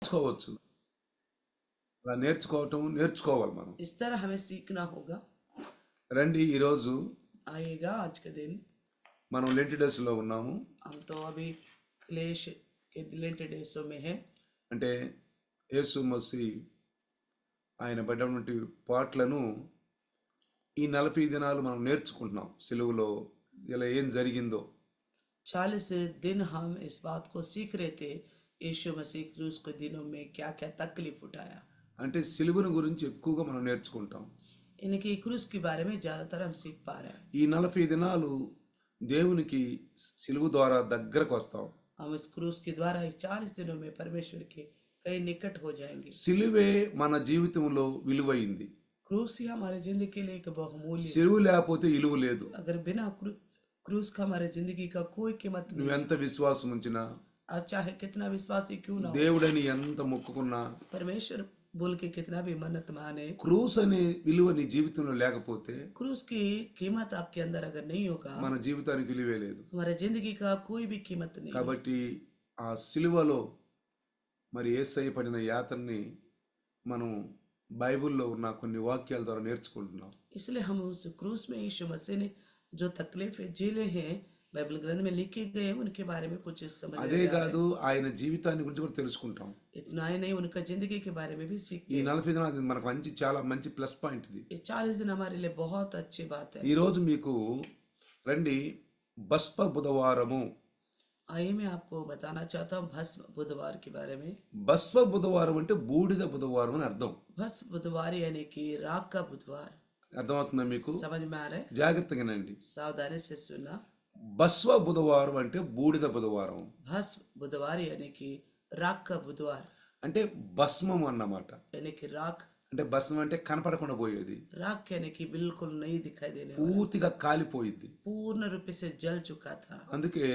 నేర్చుకోవచ్చు అలా నేర్చుకోవటం నేర్చుకోవాలి మనం इस तरह हमें सीखना होगा రండి ఈరోజు आइएगा आज के दिन మనం లెంటి డేస్లో ఉన్నాము हम तो अभी क्लेश के रिलेटेड डेसों में है అంటే యేసు మసి ఆయన పడినటువంటి పాటలను ఈ నలభై దినాలు మనం నేర్చుకుంటున్నాం సెలవులో ఇలా ఏం జరిగిందో चालीस दिन हम इस बात को सीख रहे थे यीशु मसीह क्रूस के दिनों में क्या क्या तकलीफ उठाया అంటే సిలువుని గురించి ఎక్కువగా మనం నేర్చుకుంటాం इनकी क्रूस के बारे में ज़्यादातर हम सीख पा रहे हैं ఈ నలభై దినాలు దేవునికి సిలువు ద్వారా దగ్గరకు వస్తాం हम इस क्रूस के द्वारा चालीस दिनों में परमेश्वर के कई निकट हो जाएंगे సిలువే మన జీవితంలో విలువైంది क्रूस ही हमारे जिंदगी के लिए एक बहुमूल्य సిలువు లేకపోతే విలువ లేదు अगर बिना क्रू, क्रूस का हमारे जिंदगी का कोई कीमत नहीं నువ్వెంత విశ్వాసం ఉంచినా आप चाहे कितना विश्वासी क्यों ना हो దేవుడని ఎంత మొక్కుకున్నా परमेश्वर बोल के कितना भी मन्नत माने క్రూస్ అనే విలువ నీ జీవితంలో లేకపోతే क्रूस की कीमत आपके अंदर अगर नहीं होगा మన జీవితానికి విలువే లేదు हमारे जिंदगी का कोई भी कीमत नहीं కాబట్టి ఆ సిలువలో మరి ఏసై పడిన యాతన్ని మనం బైబిల్లో ఉన్న కొన్ని వాక్యాల ద్వారా నేర్చుకుంటున్నాం इसलिए हम उस क्रूस में यीशु मसीह ने जो तकलीफें झेले हैं बाइबल ग्रंथ में लिखे गए हैं उनके बारे में कुछ समझ అదే కాదు ఆయన జీవితాన్ని గురించి కూడా తెలుసుకుంటాం इतना ही नहीं उनका जिंदगी के बारे में भी सीख ఈ నలభై దినాలు మనకు మంచి చాలా మంచి ప్లస్ పాయింట్ ఇది ये चालीस दिन हमारे लिए बहुत अच्छी बात है ఈరోజు మీకు రండి బస్ప బుధవారము आइए मैं आपको बताना चाहता हूँ भस्म बुधवार के बारे में బస్వ బుధవారం అంటే బూడిద బుధవారం అని అర్థం भस्म बुधवार यानी कि राग का बुधवार అర్థమవుతుందా మీకు समझ में आ रहा है జాగ్రత్తగానండి सावधानी से सुनना బస్వ బుధవారం అంటే బూడిద బుధవారం भस्म बुधवार यानी कि राग का बुधवार అంటే భస్మం అన్నమాట यानी कि राख అంటే భస్మం అంటే కనపడకుండా పోయేది राख यानी कि बिल्कुल नहीं दिखाई देने वाला పూర్తిగా కాలిపోయిద్ది पूर्ण रूप से जल चुका था అందుకే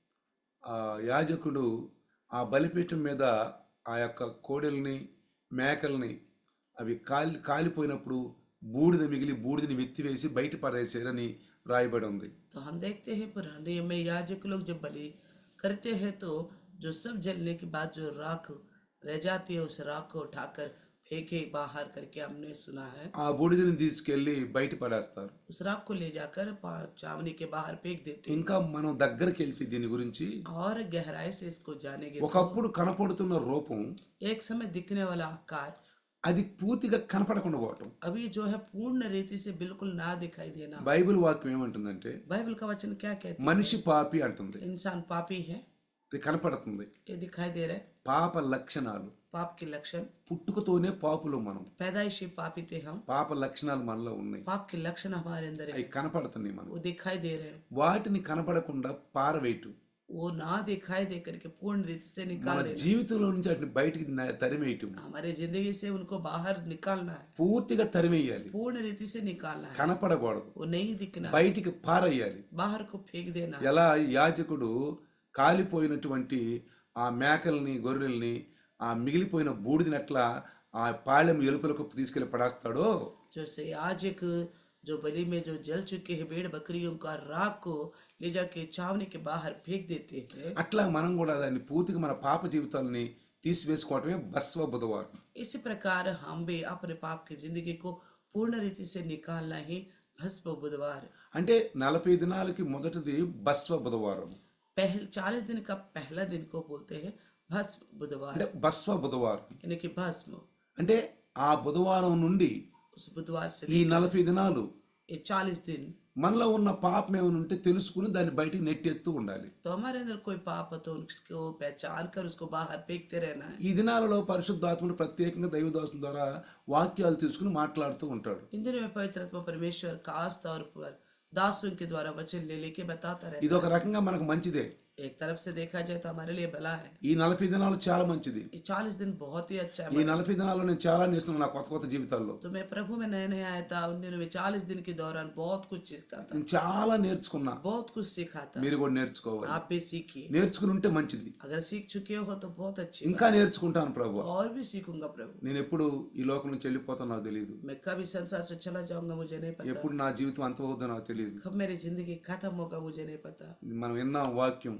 ఆ యాజకుడు ఆ బలిపీఠం మీద ఆ యొక్క కోడెల్ని మేకల్ని అవి కాలి కాలిపోయినప్పుడు బూడిద మిగిలి బూడిదని వెత్తివేసి బయట పడేసారని రాయబడి ఉంది तो हम देखते हैं पुराने नियम में याजक लोग जब बलि करते हैं तो जो सब जलने के बाद जो राख रह जाती है उस राख को उठाकर फेंके बाहर करके हमने सुना है ఆ బూడిదని తీసుకెళ్లి బయట పడేస్తారు उस राख को ले जाकर पा- चावनी के बाहर फेंक देते हैं ఇంకా మనం దగ్గరికి వెళ్తే దీని గురించి और गहराई से इसको जानेंगे ఒకప్పుడు కనపడుతున్న రూపం एक समय दिखने वाला आकार అది పూర్తిగా కనపడకుండా పోవటం अभी जो है पूर्ण रीति से बिल्कुल ना दिखाई देना బైబిల్ వాక్యం ఏమంటుందంటే बाइबल का वचन क्या कहते మనిషి పాపి అంటుంది हैं इंसान पापी है ఇది కనపడుతుంది ये दिखाई दे रहा है పాప లక్షణాలు पाप के लक्षण పుట్టుకతోనే పాపులు మనం पैदाइशी पापी थे हम పాప లక్షణాలు మనలో ఉన్నాయి पाप के लक्षण हमारे अंदर है అవి కనపడుతున్నాయి మనం वो दिखाई दे रहे हैं వాటిని కనపడకుండా పారవేయటం वो ना दिखाई दे करके पूर्ण रीति से మన निकाल देना జీవితంలో నుంచి వాటిని బయటికి న- తరిమేయటం हमारे जिंदगी से उनको बाहर निकालना है పూర్తిగా తరిమేయాలి पूर्ण रीति से निकालना है కనపడకూడదు वो नहीं दिखना బయటికి పారేయాలి बाहर को फेंक देना ఎలా యాజకుడు కాలిపోయినటువంటి ఆ మేకల్ని గొర్రెల్ని ఆ మిగిలిపోయిన బూడిదినట్ల ఆ పాళెం ఎలుకలకు తీసుకెళ్లి పడేస్తాడో जैसे आज एक जो बलि में जो जल चुके हैं भेड़ बकरियों का राख को ले जाके छावनी के बाहर फेंक देते हैं అట్లా మనం కూడా దాన్ని పూర్తిగా మన పాప జీవితాలని తీసివేసుకోవటమే బస్వ బుధవారం इसी प्रकार हम भी अपने पाप की जिंदगी को पूर्ण रीति से निकालना ही भस्म बुधवार అంటే నలభై దినాలకి మొదటిది బస్వ బుధవారం पहले चालीस दिन का पहला दिन को बोलते हैं भस्म बुधवार అంటే బస్వ బుధవారం यानी कि भस्म అంటే ఆ బుధవారం నుండి उस बुधवार से ఈ నలభై దినాలు ये चालीस दिन మనలో ఉన్న పాపం ఏమైనా ఉంటే తెలుసుకుని దాన్ని బయటికి నెట్టెత్తూ ఉండాలి तो हमारे अंदर कोई पाप हो तो उसको पहचान कर उसको बाहर फेंकते रहना है ఈ దినాలలో పరిశుద్ధాత్ముడు ప్రత్యేకంగా దైవదాసం ద్వారా వాక్యాలు తీసుకుని మాట్లాడుతూ ఉంటాడు इन दिनों में पवित्र आत्मा परमेश्वर खास तौर पर दासों के द्वारा वचन ले लेके बताता रहता ఇది ఒక రకంగా మనకు మంచిదే है एक तरफ से देखा जाए तो हमारे लिए भला है ఈ నలభై దినాలు చాలా మంచిది ये चालीस दिन बहुत ही अच्छा है ఈ నలభై దినాల్లో నేను చాలా నేర్చుకున్నాను నా కొత్త కొత్త జీవితాల్లో तो मैं प्रभु में नया नया आया था उन दिनों में चालीस दिन के दौरान बहुत कुछ सीखा था నేను చాలా నేర్చుకున్నా बहुत कुछ सीखा था మీరు కూడా నేర్చుకోవాలి आप भी सीखिए నేర్చుకుని ఉంటే మంచిది अगर सीख चुके हो तो बहुत अच्छी ఇంకా నేర్చుకుంటాను ప్రభు बात। और भी सीखूंगा प्रभु నేను ఎప్పుడు ఈ లోకం నుంచి వెళ్ళిపోతాను నాకు తెలియదు मैं कभी संसार से चला जाऊंगा मुझे नहीं पता ఎప్పుడు నా జీవితం అంతమవుతుందో నాకు తెలియదు कब मेरी जिंदगी खत्म होगा मुझे नहीं पता మనం విన్నాం వాక్యం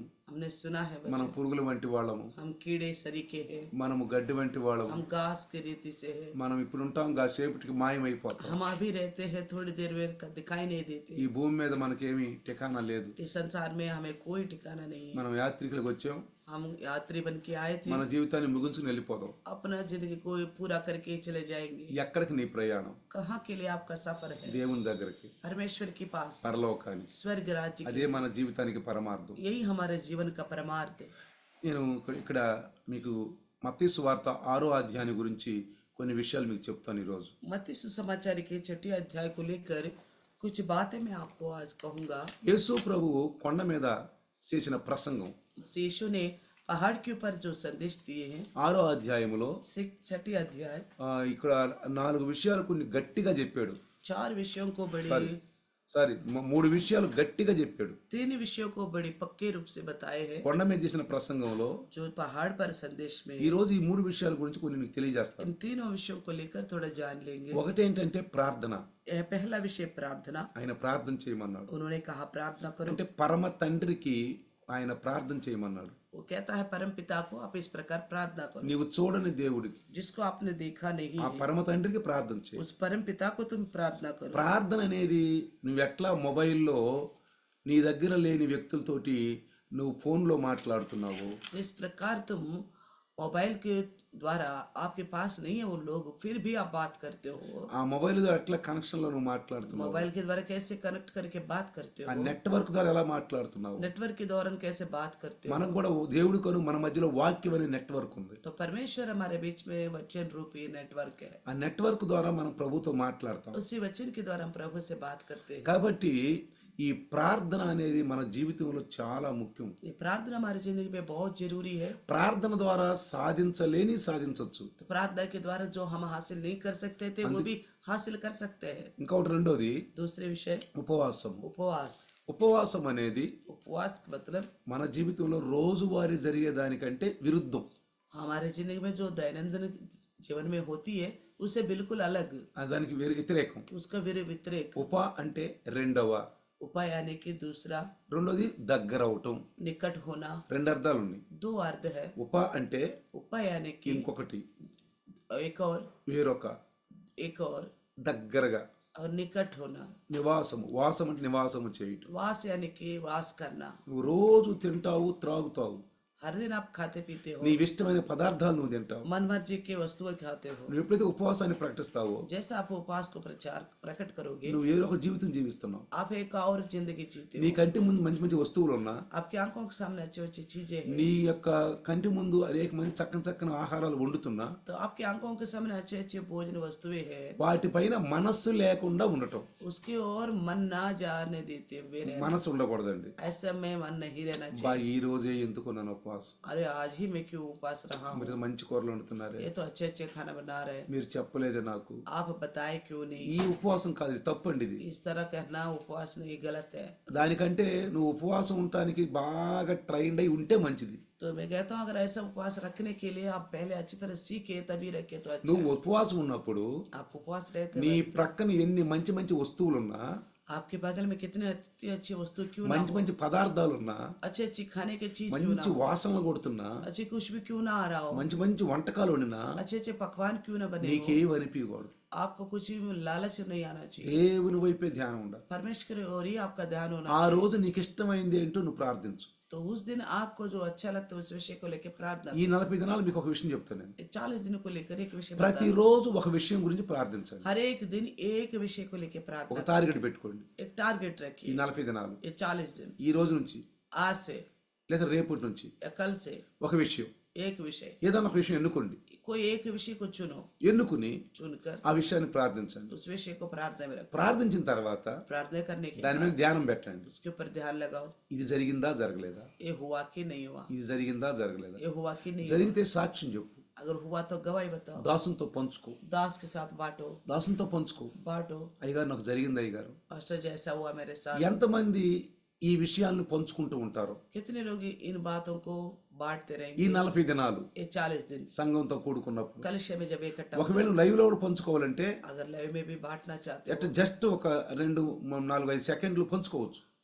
हमने सुना है మనం बच्चे పురుగుల వంటి వాళ్ళము हम कीड़े सरीके हैं మనము గడ్డి వంటి వాళ్ళము हम घास की रीति से है మనం ఇప్పుడు ఉంటాం కాసేపటికి మాయమైపోతాం हम अभी रहते हैं थोड़ी देर में का दिखाई नहीं देते ఈ భూమి మీద మనకేమి ఠికానా లేదు इस संसार में हमें कोई ठिकाना नहीं है మనం యాత్రికులకు వచ్చాం हम यात्री बन के आए थे మన జీవితాన్ని ముగించుకుని వెళ్ళిపోదాం अपना जिंदगी को पूरा करके चले जाएंगे ఎక్కడికి నీ ప్రయాణం कहाँ के लिए आपका सफर है దేవుని దగ్గరికి परमेश्वर के पास పరలోకానికి स्वर्ग राज्य की అదే మన జీవితానికి పరమార్థం यही हमारे जीवन का परमार्थ है నేను ఇక్కడ- ఇక్కడ మీకు మత్తీసు వార్త ఆరో అధ్యాయం గురించి కొన్ని విషయాలు మీకు చెప్తాను ఈరోజు मत्ती सुसमाचार के छठी अध्याय को लेकर कुछ बातें मैं आपको आज कहूंगा యేసు ప్రభువు కొండ మీద చేసిన ప్రసంగం यीशु ने पहाड़ के ऊपर जो संदेश दिए हैं ఆరో అధ్యాయములో सिख छठी अध्याय ఆ, ఇక్కడ నాలుగు విషయాలు కొన్ని గట్టిగా చెప్పాడు चार विषयों को बड़ी సారీ మ- మూడు విషయాలు గట్టిగా చెప్పాడు तीन विषयों को बड़ी पक्के रूप से बताए हैं కొండ మీద చేసిన ప్రసంగంలో जो पहाड़ पर संदेश में ఈ రోజు ఈ మూడు విషయాల గురించి కొన్ని నీకు తెలియజేస్తాను इन तीनों विषयों को लेकर थोड़ा जान लेंगे ఒకటి ఏంటంటే ప్రార్థన यह पहला विषय प्रार्थना ఆయన ప్రార్థన చేయమన్నాడు उन्होंने कहा प्रार्थना करो అంటే పరమ తండ్రికి ఆయన ప్రార్థన చేయమన్నాడు वो कहता है परम पिता को आप इस प्रकार प्रार्थना करो నీవు చూడని దేవుడికి जिसको आपने देखा नहीं ఆ పరమ తండ్రికి ప్రార్థన చేయి उस परम पिता को तुम प्रार्थना करो ప్రార్థన అనేది నువ్వు ఎట్లా మొబైల్లో నీ దగ్గర లేని వ్యక్తులతోటి నువ్వు ఫోన్లో మాట్లాడుతున్నావు जिस प्रकार तुम मोबाइल के द्वारा आपके पास नहीं है वो लोग फिर भी आप बात करते हो ఆ మొబైల్ ద్వారా ఎట్లా కనెక్షన్లో నువ్వు మాట్లాడుతున్నావు मोबाइल के द्वारा कैसे कनेक्ट करके बात करते ఆ हो నెట్వర్క్ ద్వారా ఎలా మాట్లాడుతున్నావు नेटवर्क के दौरान कैसे बात करते हो మనకు కూడా దేవుడి కొను మన మధ్యలో వాక్యం అనే నెట్వర్క్ ఉంది तो परमेश्वर हमारे बीच में वचन रूपी नेटवर्क है ఆ నెట్వర్క్ ద్వారా మనం ప్రభుతో మాట్లాడతాం उसी वचन के द्वारा हम प्रभु से बात करते हैं కాబట్టి ఈ ప్రార్థన అనేది మన జీవితంలో చాలా ముఖ్యం ये प्रार्थना हमारी जिंदगी में बहुत जरूरी है ప్రార్థన ద్వారా సాధించలేని సాధించవచ్చు तो प्रार्थना के द्वारा जो हम हासिल नहीं कर सकते थे वो भी हासिल कर सकते हैं ఇంకొకటి రెండోది दूसरे विषय ఉపవాసం उपवास ఉపవాసం అనేది उपवास का मतलब మన జీవితంలో రోజువారీ జరిగే దానికంటే విరుద్ధం हमारे जिंदगी में जो दैनंदिन जीवन में होती है उससे बिल्कुल अलग ఆ దానికి వేరే వ్యతిరేకం उसका विर व्यतिरेक ఉప అంటే రెండవ उपाय यानी कि दूसरा రెండోది దగ్గర అవటం निकट होना రెండు అర్థాలు ఉన్నాయి दो अर्थ है ఉప అంటే उपाय यानी कि ఇంకొకటి एक और వేరొక एक और దగ్గరగా और निकट होना నివాసము వాసం అంటే నివాసము చేయటం वास यानी कि वास करना నువ్వు రోజు తింటావు త్రాగుతావు हर दिन आप खाते पीते हो నీవు ఇష్టమైన పదార్థాలు నువ్వు తింటావు मन मर्जी के वस्तुएं खाते हो నువ్వు ఎప్పుడైతే ఉపవాసాన్ని ప్రకటిస్తావో जैसे आप उपवास को प्रचार प्रकट करोगे నువ్వు ఏదో ఒక జీవితం జీవిస్తున్నావు आप एक और जिंदगी जीते हो నీ కంటి ముందు మంచి మంచి వస్తువులు ఉన్నా आपकी आंखों के सामने अच्छी अच्छी चीजें हैं నీ యొక్క కంటి ముందు అనేక మంది చక్కని చక్కని ఆహారాలు వండుతున్నా तो आपकी आंखों के सामने अच्छे अच्छे भोजन वस्तुएं हैं వాటిపైన మనస్సు లేకుండా ఉండటం उसकी ओर मन ना जाने देते हुए रहना మనసు ఉండకూడదండి ऐसे में मन नहीं रहना चाहिए బా ఈ రోజే ఎందుకు నన్ను ఉపవాసం अरे आज ही मैं क्यों उपास रहा हूँ మీరు మంచి కూరలు వండుతున్నారే ये तो अच्छे अच्छे खाना बना रहे हैं మీరు చెప్పలేదే నాకు आप बताए क्यों नहीं ఈ ఉపవాసం కాదు ఇది తప్పండి ఇది इस तरह कहना उपवास नहीं गलत है దానికంటే నువ్వు ఉపవాసం ఉండటానికి బాగా ట్రైండ్ అయి ఉంటే మంచిది तो मैं कहता हूँ अगर ऐसा उपवास रखने के लिए आप पहले अच्छी तरह सीखे तभी रखे तो अच्छा నువ్వు ఉపవాసం ఉన్నప్పుడు आप उपवास रहते నీ ప్రక్కన ఎన్ని మంచి మంచి వస్తువులున్నా आपके बगल में कितने अच्छी अच्छी वस्तु क्यों ना మంచి మంచి పదార్థాలున్నా अच्छी अच्छी खाने की चीज क्यों ना మంచి వాసనలు కొడుతున్నా अच्छी कुछ भी क्यों ना आ रहा हो మంచి మంచి వంటకాలు వండినా अच्छे अच्छे पकवान क्यों ना बने हो నీకేం అనిపించకూడదు आपको कुछ भी लालच नहीं आना चाहिए దేవుని వైపే ధ్యానం ఉండాలి परमेश्वर की ओर ही आपका ध्यान होना ఆ రోజు నీకు ఇష్టమైంది ఏంటో నువ్వు ప్రార్థించు तो उस दिन आपको जो अच्छा लगता है उस विषय को लेकर प्रार्थना ఈ नలభై దినాలు మీకు ఒక విషయం చెప్తాను నేను चालीस दिनों को लेकर एक विषय बता ప్రతిరోజు ఒక విషయం గురించి ప్రార్థించండి हर एक दिन एक विषय को लेकर ఒక प्रार्थना టార్గెట్ పెట్టుకోండి एक टारगेट ఈ रखिए నలభై దినాలు ये चालीस दिन ఈ రోజు నుంచి आज से లేదా రేపటి నుంచి या कल से ఒక విషయం एक विषय ఏదైనా ఒక విషయం ఎన్నుకోండి कोई एक विषय को चुनो ఎన్నుకుని चुनकर ఆ విషయాన్ని ప్రార్థించండి उस विषय को प्रार्थना में रखो ప్రార్థించిన తర్వాత प्रार्थना करने के దాని మీద ధ్యానం పెట్టండి उसके ऊपर ध्यान लगाओ ఇది జరిగిందా జరగలేదా ये हुआ कि नहीं हुआ ఇది జరిగిందా జరగలేదా ये हुआ कि नहीं జరిగితే సాక్ష్యం చెప్పు अगर हुआ तो गवाही बताओ దాసునితో పంచుకో दास के साथ बांटो దాసునితో పంచుకో बांटो అయ్యగారు నాకు జరిగింది అయ్యగారు पास्टर जी ऐसा हुआ मेरे साथ ఎంతమంది ఈ విషయాలను పంచుకుంటూ ఉంటారు कितने लोग इन बातों को बांटते ఈ रहेंगे నలభై దినాలు ये चालीस दिन సంఘంతో కూడుకున్నప్పుడు कलश में जब इकट्ठा ఒకవేళ లైవ్ లో కూడా పంచుకోవాలంటే अगर लय में भी बांटना चाहते అట్లా జస్ట్ ఒక రెండు మ- నాలుగు ఐదు సెకండ్లు పంచుకోవచ్చు हो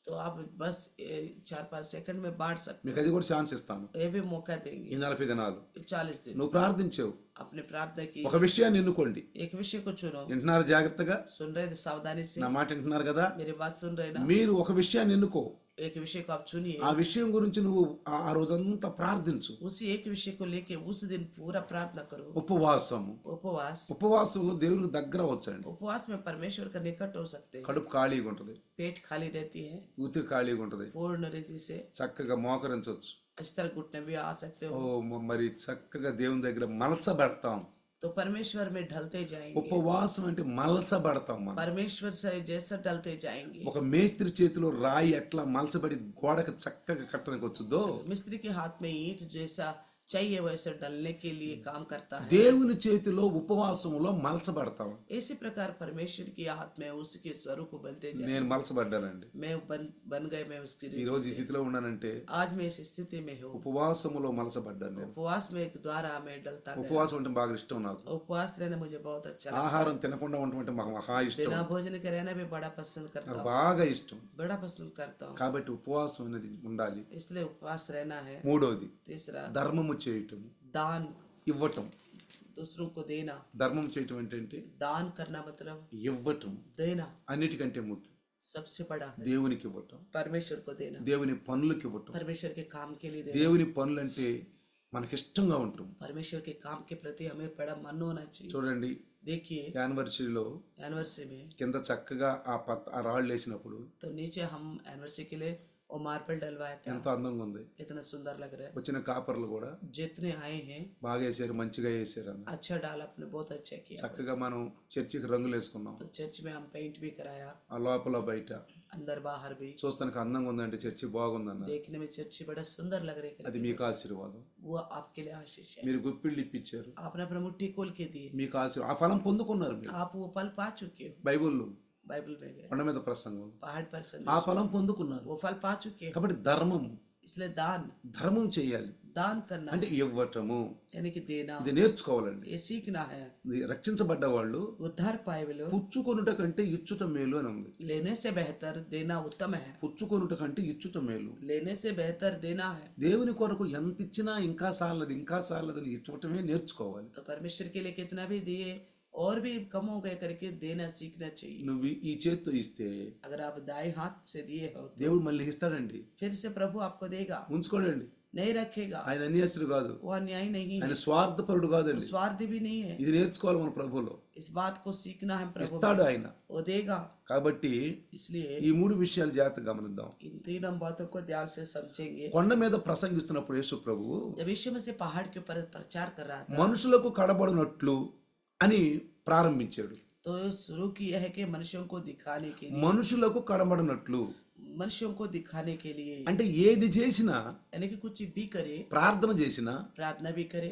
तो आप बस ए, चार पाँच सेकंड में बांट सकते మీకు అది కూడా ఛాన్స్ ఇస్తాను हो ये भी मौका देंगे ఈ నలభై దినాలు चालीस दिन నువ్వు ప్రార్థించావు आपने प्रार्थना की ఒక విషయాన్ని ఎన్నుకోండి एक विषय को चुनो వింటున్నారు జాగ్రత్తగా सुन रहे थे सावधानी से నా మాట వింటున్నారు కదా मेरी बात सुन रहे ना మీరు ఒక విషయాన్ని ఎన్నుకో एक विषय को आप चुनिए ఆ విషయం గురించి నువ్వు ఆ ఆ రోజంతా ప్రార్థించు उसी एक विषय को लेके उस दिन पूरा प्रार्थना करो ఉపవాసము उपवास ఉపవాసంలో దేవునికి దగ్గర వచ్చండి उपवास में परमेश्वर का निकट हो सकते हैं కడుపు ఖాళీగా ఉంటుంది पेट खाली रहती है ఊతి ఖాళీగా ఉంటుంది पूर्ण रीति से చక్కగా మోకరించవచ్చు इस तरह घुटने भी आ सकते ఓ हो మ- మరి చక్కగా దేవుని దగ్గర మలసబడతాం तो परमेश्वर में ढलते जाएंगे ఉపవాసం అంటే మలసబడతాం మనం परमेश्वर से जैसा ढलते जाएंगे ఒక మేస్త్రి చేతిలో రాయి ఎట్లా మలసబడి గోడకు చక్కగా కట్టడానికి వచ్చుద్దో मिस्त्री के हाथ में ईंट जैसा चाहिए वैसे डलने के लिए काम करता है దేవుని చేతిలో ఉపవాసంలో మలసబడతాం इसी प्रकार परमेश्वर की हाथ में उसके स्वरूप बनते जाए నేను మలసబడ్డానండి मैं बन बन गए मैं उसकी ఈ रीति రోజు ఈ से। స్థితిలో ఉన్నానంటే आज मैं इस स्थिति में हूँ ఉపవాసములో మలసబడ్డాను నేను उपवास में एक द्वारा मैं डलता गया ఉపవాసం అంటే బాగా ఇష్టం నాకు उपवास रहना मुझे बहुत अच्छा लगता ఆహారం తినకుండా ఉండటం అంటే మాకు మహా है ఇష్టం बिना भोजन के रहना भी बड़ा पसंद करता నాకు हूँ బాగా ఇష్టం बड़ा पसंद करता हूँ కాబట్టి ఉపవాసం అనేది ఉండాలి इसलिए उपवास रहना है మూడోది तीसरा ధర్మము చేయటం दान ఇవ్వటం दूसरों को देना ధర్మం చేయటం ఏంటంటే दान करना मतलब ఇవ్వటం देना అన్నిటికంటే ముఖ్యం सबसे बड़ा है దేవునికి ఇవ్వటం परमेश्वर को देना దేవుని పనులకు ఇవ్వటం परमेश्वर के काम के लिए देना దేవుని పనులంటే మనకి ఇష్టంగా ఉంటాం परमेश्वर के काम के प्रति हमें बड़ा मन होना चाहिए చూడండి देखिए యానివర్సరీలో एनिवर्सरी में కింద చక్కగా ఆ పత్ ఆ రాళ్ళు వేసినప్పుడు तो नीचे हम एनिवर्सरी के लिए वो मार्बल डलवाया था ఎంతో అందంగా ఉంది कितना सुंदर लग रहा है వచ్చిన కాపర్లు కూడా जितने आए हैं బాగా వేసారు మంచిగా వేసారు అన్న अच्छा डाला आपने बहुत अच्छा किया చక్కగా మనం చర్చికి రంగులు వేసుకున్నాం तो चर्च में हम पेंट भी कराया ఆ లోపల బయట अंदर बाहर भी చూస్తానికి అందంగా ఉందంటే చర్చి బాగుందన్న देखने में चर्च बड़ा सुंदर लग रही है అది మీకు ఆశీర్వాదం वो आपके लिए आशीष है మీరు గుప్పిళ్ళు ఇప్పించారు आपने अपना मुट्ठी खोल के दिए మీకు ఆశీర్వాదం ఆ ఫలం పొందుకున్నారు మీరు आप वो फल पा चुके हो బైబుల్లో बाइबल में गए కొండ మీద ప్రసంగం पहाड़ पर ఆ संदेश ఫలం పొందుకున్నారు वो फल पा चुके हो కాబట్టి ధర్మం इसलिए दान ధర్మం చేయాలి दान करना అంటే ఇవ్వటము यानी कि देना ఇది నేర్చుకోవాలండి ये सीखना है ఇది రక్షించబడ్డ వాళ్ళు उद्धार पाए हुए लोग పుచ్చుకొనుట కంటే ఇచ్చుట మేలు అని ఉంది लेने से बेहतर देना उत्तम है పుచ్చుకొనుట కంటే ఇచ్చుట మేలు लेने से बेहतर देना है దేవుని కొరకు ఎంత ఇచ్చినా ఇంకా సాలదు ఇంకా సాలదు అని ఇచ్చటమే నేర్చుకోవాలి तो परमेश्वर के लिए कितना भी दिए और भी कम हो गए करके देना सीखना चाहिए నువ్వు ఈ చేత్తో ఇస్తే अगर आप दाएं हाथ से दिए हो దేవుడు మళ్ళీ ఇస్తాడండి फिर से प्रभु आपको देगा ఉంచుకోడండి नहीं रखेगा ఆయన అన్యాస్తుడు కాదు वो अन्याय नहीं है ఆయన స్వార్థపరుడు కాదండి स्वार्थी भी नहीं है ఇది నేర్చుకోవాలి మన ప్రభులో इस बात को सीखना है प्रभु ఇస్తాడు ఆయన वो देगा కాబట్టి इसलिए ఈ మూడు విషయాలు జాగ్రత్త గమనిద్దాం इन तीनों बातों को ध्यान से समझेंगे కొండ మీద ప్రసంగిస్తున్నప్పుడు యేసు ప్రభువు जब यीशु मसीह पहाड़ के ऊपर प्रचार कर रहा था మనుషులకు కడబడినట్లు అని ప్రారంభించాడు तो शुरू किया है कि मनुष्यों को दिखाने के लिए మనుషులకు కడబడినట్లు मनुष्यों को दिखाने के लिए అంటే ఏది చేసినా यानी कि कुछ भी करे ప్రార్థన చేసినా प्रार्थना भी करे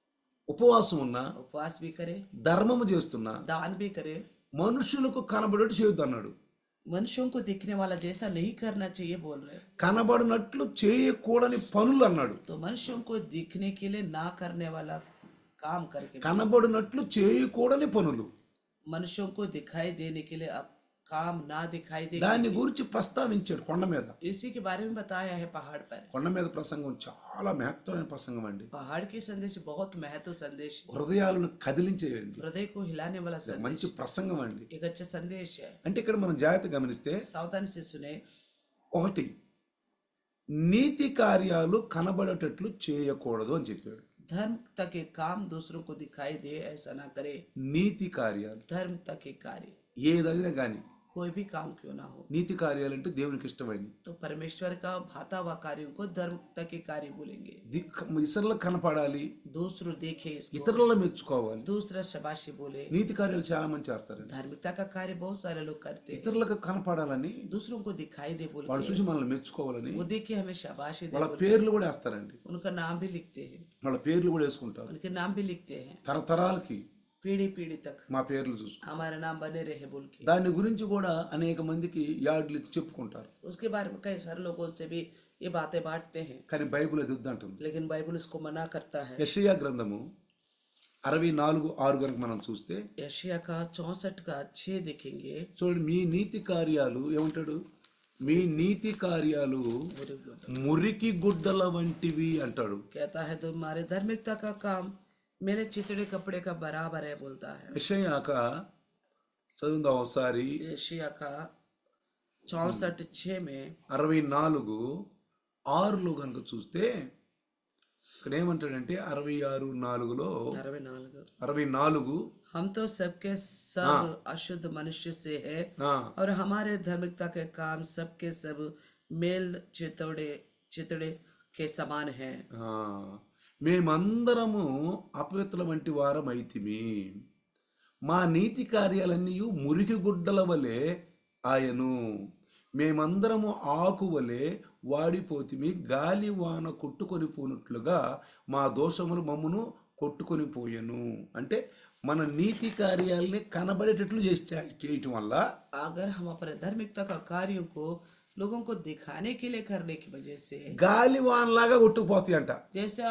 ఉపవాసం ఉన్నా उपवास भी करे ధర్మము చేస్తున్నా दान भी करे మనుషులకు కనబడేట్టు చేయొద్దు అన్నాడు मनुष्यों को दिखने वाला जैसा नहीं करना चाहिए बोल रहे हैं। కనబడినట్లు చేయకూడని పనులు అన్నాడు तो मनुष्यों को दिखने के लिए ना करने वाला काम करके కనబడినట్లు చేయకూడని పనులు मनुष्यों को दिखाई देने के लिए अब काम ना दिखाई दे దాన్ని గురించి ప్రస్తావించాడు కొండ మీద इसी के बारे में बताया है पहाड़ पर కొండ మీద ప్రసంగం చాలా మహత్తరమైన ప్రసంగం అండి पहाड़ के संदेश बहुत महत्व संदेश హృదయాలను కదిలించేయండి हृदय को हिलाने वाला संदेश మంచి ప్రసంగం అండి एक अच्छा संदेश है అంటే ఇక్కడ మనం జాగ్రత్త గమనిస్తే सावधानी से सुने ఒకటి నీతి కార్యాలు కనబడేటట్లు చేయకూడదు అని చెప్పాడు धर्म तक के काम दूसरों को दिखाई दे ऐसा ना करे నీతి కార్యాలు धर्म तक के कार्य ఏదైనా కానీ कोई भी काम क्यों ना हो నీతి కార్యాలు అంటే దేవునికి ఇష్టమైనవి तो परमेश्वर का भाता हुआ कार्यों को धर्म तक के कार्य बोलेंगे దిక్ ఇతరులకు కనపడాలి दूसरों देखे इसको ఇతరులను మెచ్చుకోవాలి दूसरा शबाशी बोले నీతి కార్యాలు చాలా మంది చేస్తారండి धार्मिकता का कार्य बहुत सारे लोग करते हैं ఇతరులకు కనపడాలని दूसरों को दिखाई दे बोल వాళ్ళు చూసి మనల్ని మెచ్చుకోవాలని वो देखे हमें शाबाशी दे వాళ్ళ పేర్లు కూడా వేస్తారండి उनका नाम भी लिखते हैं వాళ్ళ పేర్లు కూడా వేసుకుంటారు उनके नाम भी लिखते हैं తరతరాలకి पीढ़ी पीढ़ी तक మా పేర్లు చూసు हमारा नाम बने रहे बोल के దాని గురించి కూడా అనేక మందికి యాడ్లు ఇచ్చి చెప్పుకుంటారు उसके बारे में कई सारे लोगों से भी ये बातें बांटते हैं కానీ బైబిల్ అది వద్దంటుంది लेकिन बाइबल उसको मना करता है యషయా గ్రంథము అరవై నాలుగు ఆరు కనుక మనం చూస్తే यशिया का चौसठ का छः देखेंगे చూడండి మీ నీతి కార్యాలు ఏమంటాడు మీ నీతి కార్యాలు Very good. మురికి గుడ్డల వంటివి అంటాడు कहता है तुम्हारे धार्मिकता का काम मेरे चितड़े कपड़े का बराबर है बोलता है విషయాక చదువుదాం ఒకసారి एशिया का चौसठ छः में అరవై నాలుగు ఆరులో కనుక చూస్తే ఇక్కడ ఏమంటాడంటే అరవై ఆరు నాలుగులో अरबे नालग అరవై నాలుగు हम तो सबके सब अशुद्ध मनुष्य से है ఆ, और हमारे धार्मिकता के काम सबके सब मेल चितौड़े चितड़े के समान है ఆ, మేమందరము అపవిత్రుల వంటి వారం అయితిమి మా నీతి కార్యాలన్నీ మురికి గుడ్డల వలె ఆయను మేమందరము ఆకు వలె వాడిపోతిమి గాలి వాన కొట్టుకొని పోనట్లుగా మా దోషములు మమ్మును కొట్టుకొని పోయెను అంటే మన నీతి కార్యాలని కనబడేటట్లు చేసి చేయటం వల్ల अगर हम अपने धार्मिकता का कार्यों को लोगों को दिखाने के लिए करने की वजह से గాలి వానలాగా కొట్టుకుపోతాయి అంట जैसे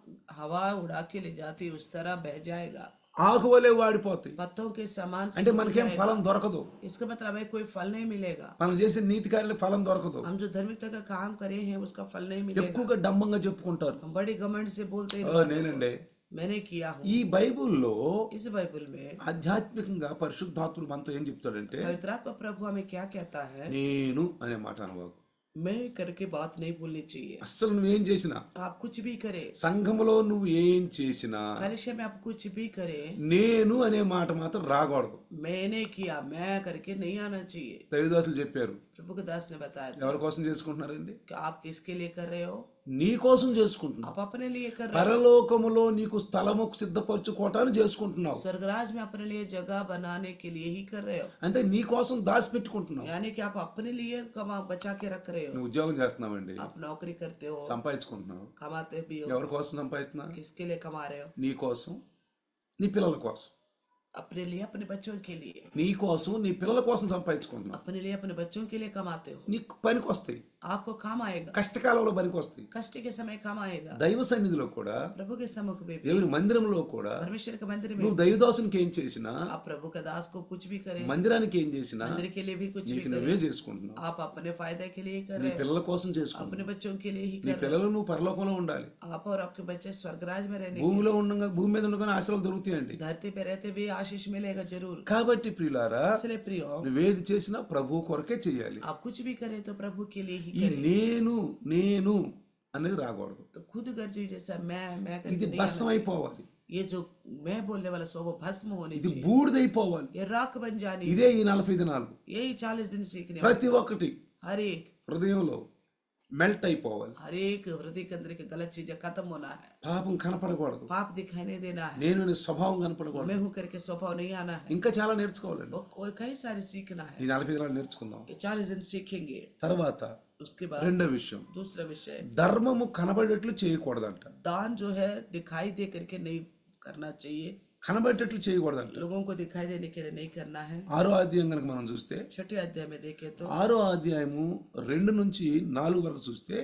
हवा उड़ा के ले जाती उस तरह बह जाएगा ఆకు వలె వాడిపోతాయి पत्तों के समान అంటే सूख మనకేం जाएगा। ఫలం దొరకదు इसका मतलब हमें कोई फल नहीं मिलेगा మనం చేసే నీతి కార్యాలకు ఫలం దొరకదు हम जो धार्मिकता का काम करे हैं उसका फल नहीं मिलेगा ఎక్కువగా డంబంగా చెప్పుకుంటారు हम बड़ी घमंड से बोलते हैं "ఓ, నేనండి मैंने किया हूँ ఈ బైబుల్లో इस बाइबल में ఆధ్యాత్మికంగా పరిశుద్ధాత్ముడు మనతో ఏం చెప్తాడంటే पवित्रात्मा प्रभु हमें क्या कहता है నేను అనే మాట అనవాకు मैं करके बात नहीं भूलनी चाहिए అస్సలు నువ్వేం చేసినా आप कुछ भी करे సంఘములో నువ్వు ఏం చేసినా कलिशे में आप कुछ भी करे నేను అనే మాట మాత్రం రాకూడదు मैंने किया मैं करके नहीं आना चाहिए దైవదాసులు చెప్పారు प्रभु के दास ने बताया था ఎవరి కోసం చేసుకుంటున్నారండి कि आप किसके लिए कर रहे हो నీ కోసం చేసుకుంటున్నావు आप अपने लिए कर रहे పరలోకములో నీకు స్థలము సిద్ధపరచుకోవటాన్ని చేసుకుంటున్నావు हो स्वर्गराज में अपने लिए जगह बनाने के लिए ही कर रहे हो అంటే నీ కోసం దాచిపెట్టుకుంటున్నావు यानी कि आप अपने लिए कमा बचा के रख रहे हो నువ్వు ఉద్యోగం చేస్తున్నావండి आप नौकरी करते हो సంపాదించుకుంటున్నావు कमाते भी हो ఎవరి కోసం సంపాదిస్తున్నా किसके लिए कमा रहे हो నీ కోసం నీ పిల్లల కోసం अपने लिए अपने बच्चों के लिए నీ కోసం నీ పిల్లల కోసం సంపాదించుకుంటున్నావు अपने लिए अपने बच्चों के लिए कमाते हो నీకు పనికి వస్తాయి आपको काम आएगा కష్టకాలంలో పనికి వస్తాయి कष्ट के समय काम आएगा దైవ సన్నిధిలో కూడా प्रभु के सम्मुख में भी దేవుని మందిరంలో కూడా परमेश्वर के मंदिर में నువ్వు దైవదాసునికి ఏం చేసినా आप प्रभु का दास को कुछ भी करें మందిరానికి ఏం చేసినా मंदिर के लिए भी कुछ भी నీకు करें నువ్వే చేసుకుంటున్నావు आप अपने फायदे के लिए कर నీ रहे పిల్లల కోసం हो చేసుకుంటున్నావు अपने बच्चों के लिए ही నీ कर रहे పిల్లలు నువ్వు పరలోకంలో ఉండాలి हो आप और आपके बच्चे स्वर्गराज में रहने భూమిలో ఉండగా భూమి మీద ఉండగానే ఆశలు దొరుకుతాయండి धरती पे रहते भी आशीष मिलेगा जरूर కాబట్టి ప్రియులారా इसलिए प्रियो నువ్వేది చేసినా ప్రభు కొరకే చేయాలి आप कुछ भी करें तो प्रभु के लिए ही ఈ करें నేను నేను అనేది రాకూడదు तो खुद गर्जी जैसा मैं मैं ఇది करके नहीं భస్మం అయిపోవాలి ये जो मैं बोलने वाला सो वो भस्म होनी ఇది चाहिए బూడిదైపోవాలి ये राख बन जानी ఇదే ఈ నలభై దినాలు यही चालीस दिन सीखने ప్రతి ఒక్కటి हर एक హృదయంలో మెల్ట్ అయిపోవాలి हर एक हृदय के अंदर की गलत चीजें खत्म होना है పాపం కనపడకూడదు पाप दिखाई नहीं देना है నేను అనే స్వభావం కనపడకూడదు मैं हूं करके स्वभाव नहीं आना है ఇంకా చాలా నేర్చుకోవాలండి वो कोई कई सारे सीखना है ఈ నలభై దినాలు నేర్చుకుందాం ये चालीस दिन सीखेंगे తర్వాత उसके बाद రెండో విషయం दूसरा विषय ధర్మము కనబడేట్లు చేయకూడదంట दान जो है दिखाई दे करके नहीं करना चाहिए కనబడేటట్లు చేయకూడదంట लोगों को दिखाई देने के लिए नहीं करना है ఆరో అధ్యాయం కనుక మనం చూస్తే छठे अध्याय में देखे तो ఆరో అధ్యాయము రెండు నుంచి నాలుగు వరకు చూస్తే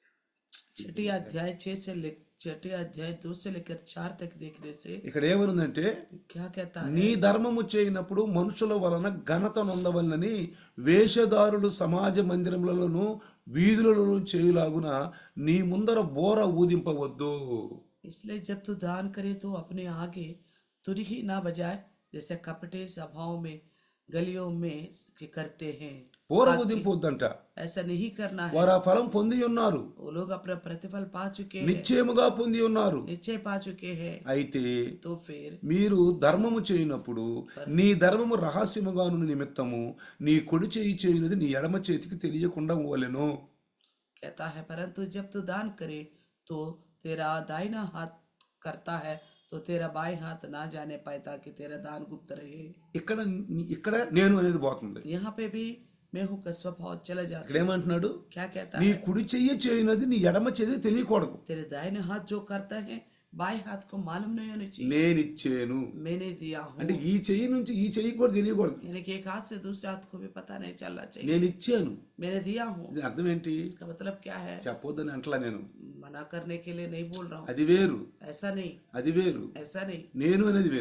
छठी अध्याय छह से ले छठे अध्याय दो से लेकर चार तक देखने से ఇక్కడ ఏమనుందంటే क्या कहता है నీ ధర్మము చేయనప్పుడు మనుషుల వలన ఘనత నొందవలనని వేషధారులు సమాజ మందిరములలోను వీధులలో చేయులాగున నీ ముందర బోర ఊదింపవద్దు इसलिए जब तू दान करे तो अपने आगे तुर ही ना बजाए जैसे कपटे सभाओं में गलियों में के करते हैं బోర ఊదింపవద్దంట ऐसा नहीं करना है వారు ఆ ఫలం పొంది ఉన్నారు वो लोग अपना प्रतिफल पा चुके हैं నిశ్చయముగా పొంది ఉన్నారు निश्चय पा चुके हैं అయితే तो फिर మీరు ధర్మము చేయనప్పుడు నీ ధర్మము రహస్యముగాను నిమిత్తము నీ కుడి చేయి చేయునది నీ ఎడమ చేతికి తెలియకుండా పోలెను कहता है परंतु जब तू दान करे तो तेरा दाहिना हाथ करता है तो तेरा बाएं हाथ ना जाने पाए ताकि तेरा दान गुप्त रहे ఇక్కడ ఇక్కడ నేను అనేది పోతుంది यहाँ पे भी मैं हूँ का स्वभाव चला जाता ఇక్కడ ఏమంటున్నాడు है। क्या कहता నీ है కుడి చెయ్యి చేయనది నీ ఎడమ చెయ్యి తెలియకూడదు तेरे दाहिने हाथ जो करता है बाएं हाथ को मालूम नहीं होनी चाहिए నేను ఇచ్చాను मैंने दिया हूँ అంటే ఈ చెయ్యి నుంచి ఈ చెయ్యి కూడా తెలియకూడదు यानी कि एक हाथ से दूसरे हाथ को भी पता नहीं चलना चाहिए నేను ఇచ్చాను मैंने दिया हूँ ఇది అర్థం ఏంటి इसका मतलब क्या है చెప్పొద్దని అంటలా నేను मना करने के लिए नहीं बोल रहा हूँ అది వేరు ऐसा नहीं అది వేరు ऐसा नहीं నేను అనేది వేరు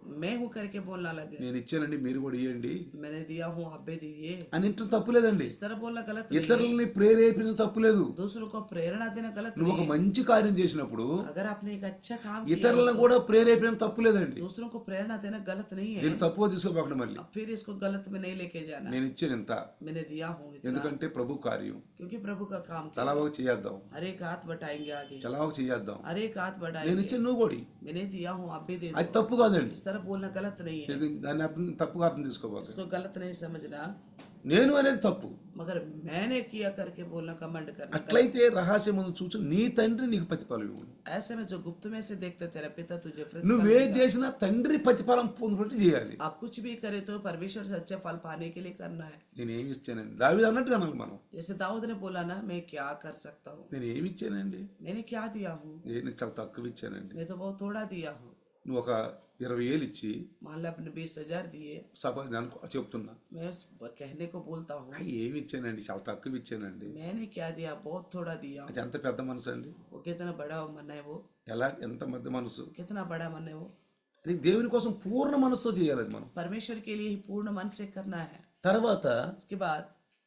मैं हूं करके बोलना लगे నేను ఇచ్చానండి మీరు కూడా ఇవ్వండి मैंने दिया हूं आप भी दीजिए అని ఇంట్లో తప్పులేదండి इस तरह बोलना गलत नहीं है। ఇతరులని ప్రేరేపించడం తప్పులేదు दूसरों को प्रेरणा देना गलत నువ్వు नहीं ఒక మంచి కార్యం చేసినప్పుడు है। अगर आपने एक अच्छा काम किया ఇతరులను కూడా ప్రేరేపించడం తప్పులేదండి दूसरों को प्रेरणा देना गलत नहीं है దీన్ని తప్పుగా తీసుకోపోకండి మళ్ళీ अब फिर इसको गलत में नहीं लेके जाना నేను ఇచ్చాను ఇంత मैंने दिया हूँ इतना ఎందుకంటే ప్రభు కార్యం क्योंकि प्रभु का काम था తలా ఒక చేద్దాం हर एक हाथ बटाएंगे आगे చలా ఒక చేద్దాం हर एक हाथ నేను बढ़ाएंगे ఇచ్చాను నువ్వు కూడా मैंने दिया हूँ आप भी दे అది दो తప్పు కాదండి इस तरह बोलना गलत नहीं है దీనికి దాన్ని అర్థం తప్పుగా అర్థం చేసుకోవాలి इसको गलत नहीं समझना నేను అనేది తప్పు मगर मैंने किया करके बोलना कमेंट करना అట్లయితే రహస్యం ముందు చూచు నీ తండ్రి నీకు ప్రతిఫలం ఇవ్వడు ऐसे में जो गुप्त में से देखते तेरा पिता तुझे प्रतिफल నువ్వేం देगा। చేసినా తండ్రి ప్రతిఫలం పొందుకుంటే చేయాలి आप कुछ भी करे तो परमेश्वर से अच्छा फल पाने के लिए करना है నేను ఏమి ఇచ్చానండి దావి అన్నట్టు అనాలి మనం जैसे दाऊद ने बोला ना मैं क्या कर सकता हूँ నేను ఏమి ఇచ్చానండి मैंने क्या दिया हूँ నేను చాలా తక్కువ ఇచ్చానండి मैं तो बहुत थोड़ा दिया हूँ నువ్వు ఒక ఇరవై వేలు ఇచ్చి मान लो अपने बीस हजार दिए సపోజ్ నేను అనుకో- చెప్తున్నా मैं उस कहने को बोलता हूँ "ఆ, ఏమి ఇచ్చానండి చాలా తక్కువ ఇచ్చానండి मैंने क्या दिया बहुत थोड़ा दिया అది ఎంత పెద్ద మనసు అండి वो कितना बड़ा मन है वो ఎలా ఎంత పెద్ద మనసు कितना बड़ा मन है वो అది దేవుని కోసం పూర్ణ మనసుతో చేయాలి అది మనం परमेश्वर के लिए ही पूर्ण मन से करना है తర్వాత इसके बाद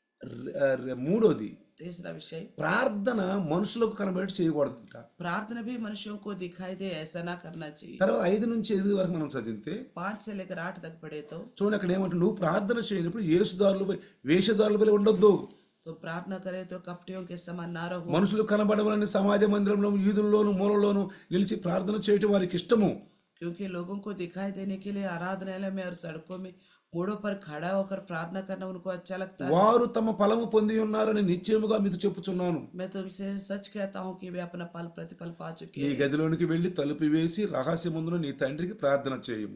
ర- ర- మూడోది तीसरा विषय ప్రార్థన మనుషులకు కనబడి చేయకూడదంట प्रार्थना भी मनुष्यों को दिखाई दे ऐसा ना करना चाहिए తర్వాత ఐదు నుంచి ఎనిమిది వరకు మనం చదివితే पाँच से लेकर आठ तक पढ़े तो చూడండి అక్కడ ఏమంటే నువ్వు ప్రార్థన చేయనప్పుడు యేసుదారులు వేషధారులు వల్ల ఉండొద్దు तो प्रार्थना करे तो कपटियों के समान ना रहो మనుషులు కనబడవాలని సమాజ మందిరంలో ఈదుల్లోను మూలలోను నిలిచి ప్రార్థన చేయటం వారికి ఇష్టము क्योंकि लोगों को दिखाई देने के लिए आराधनालय में और सड़कों में मोड़ों पर खड़ा होकर प्रार्थना करना उनको अच्छा लगता है వారు తమ ఫలము పొంది ఉన్నారని నిశ్చయముగా మీతో చెప్పుచున్నాను मैं तुमसे सच कहता हूँ कि वे अपना फल प्रतिफल पा चुके నీ हैं గదిలోనికి వెళ్ళి తలుపు వేసి రహస్యమందున నీ తండ్రికి ప్రార్థన చేయము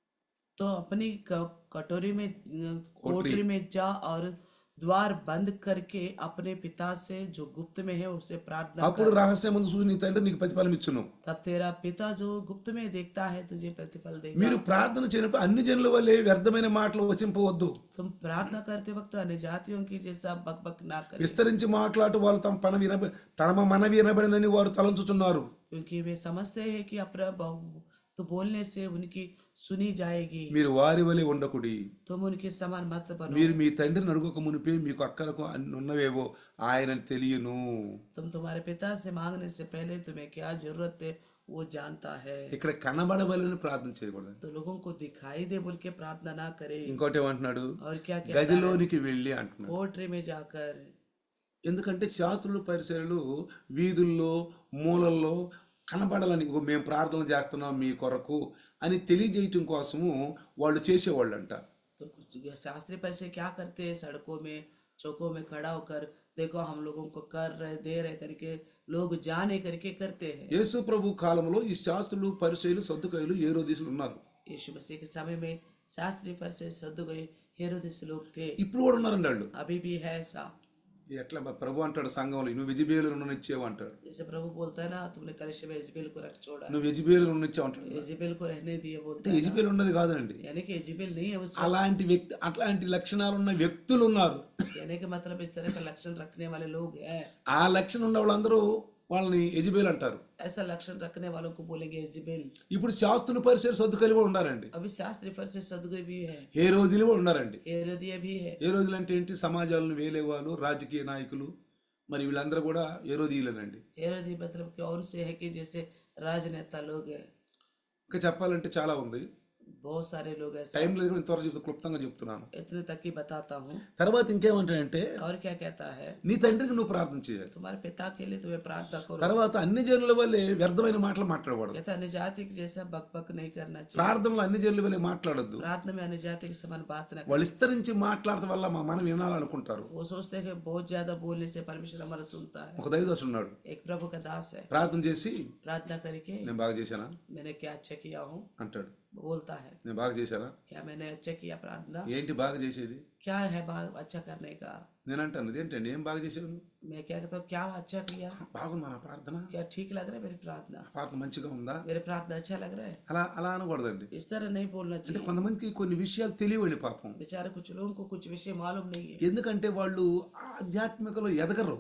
तो अपनी क- कटोरी में अ, कोठरी में जा और द्वार बंद करके अपने पिता से जो गुप्त में है उसे प्रार्थना అప్పుడు రహస్యమందు చూసి నీ తండ్రి నీకు ప్రతిఫలం ఇచ్చును तब तेरा पिता जो गुप्त में देखता है तुझे प्रतिफल देगा మీరు ప్రార్థన చేయనప్పుడు అన్ని జనుల వల్లే వ్యర్థమైన మాటలు వచింపవద్దు तुम प्रार्थना करते वक्त अन्य जातियों की जैसा बक बक ना करें విస్తరించి మాట్లాడు వాళ్ళు తమ పన వినబ తమ మన వినబడినని వారు తలంచుచున్నారు क्योंकि वे समझते हैं कि अपना बहु- तो बोलने से उनकी सुनी जाएगी మీరు వారి వలె ఉండకుడి तुम उनके समान मत बनो మీరు మీ తండ్రిని అడుగక మునిపే మీకు అక్కలకు అన్ని ఉన్నవేవో ఆయన తెలియను तुम तुम्हारे पिता से मांगने से पहले तुम्हें क्या जरूरत है वो जानता है ఇక్కడ కనబడవలని ప్రార్థన చేయకూడదు तो लोगों को दिखाई दे बोल के प्रार्थना ना करे ఇంకోటి ఏమంటున్నాడు और क्या क्या గదిలోనికి వెళ్ళి అంటున్నాడు पोट्री में जाकर ఎందుకంటే శాస్త్రులు పరిసరాలు వీధుల్లో మూలల్లో కనబడాలని "ఓ, మేము ప్రార్థన చేస్తున్నాం మీ కొరకు అని తెలియజేయటం కోసము వాళ్ళు చేసేవాళ్ళంట तो कुछ शास्त्री पर से क्या करते हैं सड़कों में चौकों में खड़ा होकर देखो हम लोगों को कर रहे दे रहे करके लोग जाने करके करते हैं యేసు ప్రభు కాలంలో ఈ శాస్త్రులు పరిచయులు సర్దుకాయలు ఏ రోజులు ఉన్నారు यीशु मसीह के समय में शास्त्री पर से सद गए हेरोदिस लोग थे ఇప్పుడు కూడా ఉన్నారండి వాళ్ళు अभी भी है ऐसा ఎట్లా మరి ప్రభు అంటాడు సంఘంలో నువ్వు వెజిబేలు ఇచ్చేవు అంటాడు जैसे प्रभु बोलता है ना तुमने कलिशे में इजबेल को रख छोड़ा నువ్వు వెజిబేలు ఇచ్చావు అంటాడు इजबेल को रहने दिए बोलते అంటే ఎజిబేలు ఉన్నది కాదండి यानी कि इजबेल नहीं है उसमें అలాంటి వ్యక్తి అట్లాంటి లక్షణాలు ఉన్న వ్యక్తులు ఉన్నారు कहने का मतलब इस तरह का लक्षण रखने वाले लोग हैं ఆ లక్షణం ఉన్న వాళ్ళందరూ వాళ్ళని ఎజిబేలు అంటారు ऐसा लक्षण रखने वालों को बोलेंगे इजबेल ఇప్పుడు శాస్త్రులు పరిచయం సర్దుకాయలు కూడా ఉన్నారండి अभी शास्त्री पर से सदगुए भी है ఏ రోజులు కూడా ఉన్నారండి हेरोदिया भी है ఏ రోజులు అంటే ఏంటి సమాజాలను వేలేవాళ్ళు రాజకీయ నాయకులు మరి వీళ్ళందరూ కూడా ఏ రోజులేనండి हेरोदी मतलब कौन से है कि जैसे राजनेता लोग हैं ఇంకా చెప్పాలంటే చాలా ఉంది बहुत सारे लोग ऐसे టైం లేదు కూడా ఇంతవరకు చెప్తా క్లుప్తంగా చెప్తున్నాను इतने तक ही बताता हूँ తర్వాత ఇంకేమంటాడంటే और क्या कहता है నీ తండ్రికి నువ్వు ప్రార్థన చేయాలి तुम्हारे पिता के लिए तुम्हें प्रार्थना करो తర్వాత అన్ని జనుల వల్లే వ్యర్థమైన మాటలు మాట్లాడకూడదు कहता अन्य जाति के जैसा बक बक नहीं करना चाहिए ప్రార్థనలో అన్ని జనుల వల్లే మాట్లాడొద్దు प्रार्थना में अन्य जाति के समान बात न వాళ్ళు విస్తరించి మాట్లాడటం వల్ల మా మనం వినాలనుకుంటారు वो सोचते हैं कि बहुत ज्यादा बोलने से परमेश्वर हमारा सुनता है ఒక దైవదర్శుడు ఉన్నాడు एक प्रभु का दास है ప్రార్థన చేసి प्रार्थना करके నేను బాగా చేశానా मैंने क्या अच्छा किया हूँ అంటాడు बोलता है నేను బాగా చేశానా क्या मैंने अच्छा किया प्रार्थना ఏంటి బాగా చేసేది क्या है बात अच्छा करने का నేను అంటాను ఇదేంటండి ఏం బాగా చేసావు నువ్వు मैं क्या कहता हूँ क्या अच्छा किया బాగుందా నా ప్రార్థన क्या ठीक लग रहा है मेरी प्रार्थना ప్రార్థన మంచిగా ఉందా मेरी प्रार्थना अच्छा लग रहा है అలా అలా అనకూడదండి इस तरह नहीं बोलना అంటే चाहिए కొంతమందికి కొన్ని విషయాలు తెలియవండి పాపం बेचारे कुछ लोगों को कुछ विषय मालूम नहीं है ఎందుకంటే వాళ్ళు ఆధ్యాత్మికలో ఎదగరు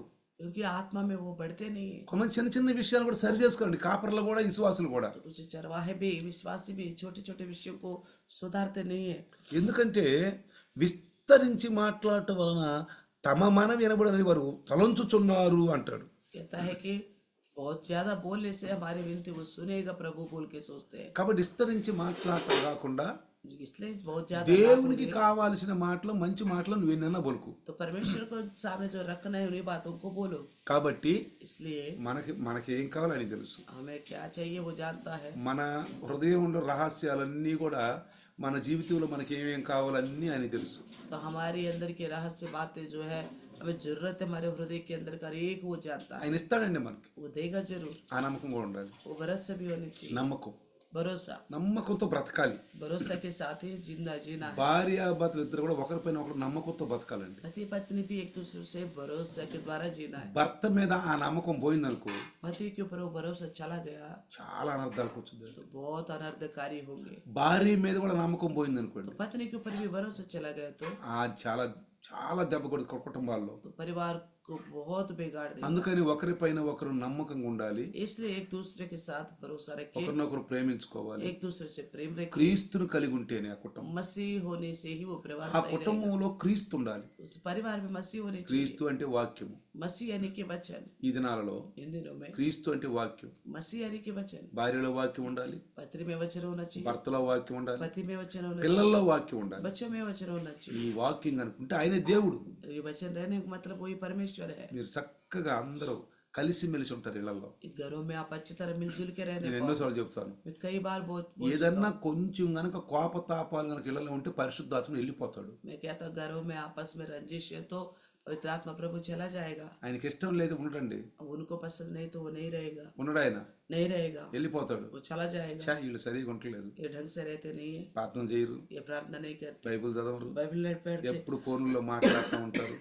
क्योंकि आत्मा में वो बढ़ते नहीं है కొంతమంది చిన్న చిన్న విషయాలు కూడా సరి చేసుకోండి కాపర్లు కూడా విశ్వాసులు కూడా कुछ चरवाहे भी विश्वासी भी छोटे छोटे विषयों को सुधारते नहीं है ఎందుకంటే విస్తరించి మాట్లాడటం వలన తమ మన వినబడని వారు తలంచుచున్నారు అంటాడు कहता है कि बहुत ज्यादा बोलने से हमारी विनती वो सुनेगा प्रभु बोल के सोचते हैं కాబట్టి విస్తరించి మాట్లాడటం కాకుండా इसलिए बहुत ज्यादा దేవునికి కావాల్సిన మాటలు మంచి మాటలు నువ్వు ఎన్నైనా బొలుకు तो परमेश्वर को सामने जो रखना है उन्हीं बातों को बोलो కాబట్టి इसलिए మనకి మనకి ఏం కావాలని తెలుసు हमें क्या चाहिए वो जानता है మన హృదయంలో రహస్యాలన్నీ కూడా మన జీవితంలో మనకి ఏమేం కావాలన్నీ అని తెలుసు तो हमारी अंदर की रहस्य बातें जो है हमें जरूरत है हमारे हृदय के अंदर का एक वो जानता है ఆయన ఇస్తాడండి మనకి वो देगा जरूर ఆ नమ్మకం కూడా ఉండాలి वो भरोसा भी होनी चाहिए నమ్మకం भरोसा నమ్మకంతో బ్రతకాలి भरोसा के साथ ही जिंदा जीना है భార్యాభర్తలు ఇద్దరు కూడా ఒకరిపైన ఒకరు నమ్మకంతో బతకాలండి पति पत्नी भी एक दूसरे से भरोसा के द्वारा जीना है భర్త మీద ఆ నమ్మకం పోయిందనుకో पति के ऊपर वो भरोसा चला गया చాలా అనర్థాలకు వచ్చింది तो बहुत अनर्धकारी होंगे భార్య మీద కూడా నమ్మకం పోయిందనుకోండి तो पत्नी के ऊपर भी भरोसा चला गया तो ఆ చాలా చాలా దెబ్బ కొడుకు కుటుంబాల్లో तो परिवार को बहुत बिगाड़ देगा అందుకని ఒకరిపైన ఒకరు నమ్మకంగా ఉండాలి इसलिए एक दूसरे के साथ भरोसा रखे ఒకరినొకరు ప్రేమించుకోవాలి एक दूसरे से प्रेम रखे క్రీస్తును కలిగి ఉంటేనే ఆ కుటుంబం मसीह होने से ही वो परिवार ఆ सही रहेगा కుటుంబంలో క్రీస్తు ఉండాలి उस परिवार में मसीह होनी चाहिए క్రీస్తు అంటే వాక్యము मसीह यानी के वचन ఈ దినాలలో इन दिनों में క్రీస్తు అంటే వాక్యం मसीह यानी के वचन భార్యలో వాక్యం ఉండాలి पत्री में वचन होना चाहिए భర్తలో వాక్యం ఉండాలి पति में वचन होना चाहिए పిల్లల్లో వాక్యం ఉండాలి बच्चों में वचन होना चाहिए ఈ వాక్యం అనుకుంటే ఆయనే దేవుడు ये वचन रहने का मतलब वही परमेश्वर है మీరు చక్కగా అందరూ కలిసిమెలిసి ఉంటారు ఇళ్లలో इन घरों में आप अच्छी तरह मिलजुल के रहने నేను ఎన్నోసార్లు చెప్తాను मैं कई बार बहुत बोल ఏదన్నా కొంచెం గనక కోపతాపాలు గనక ఇళ్లలో ఉంటే పరిశుద్ధాత్మ వెళ్ళిపోతాడు मैं कहता हूँ घरों में आपस में रंजिश है तो पवित्र आत्मा प्रभु चला जाएगा ఆయనకి ఇష్టం లేదు ఉండడండి अब उनको पसंद नहीं तो वो नहीं रहेगा ఉండడు ఆయన नहीं रहेगा వెళ్ళిపోతాడు वो चला जाएगा ఛా వీళ్ళు సరిగా ఉండలేదు ये ढंग से रहते नहीं है ప్రార్థన చేయరు ये प्रार्थना नहीं करते బైబిల్ చదవరు बाइबल नहीं पढ़ते ఎప్పుడు ఫోన్లో మాట్లాడుతూ ఉంటారు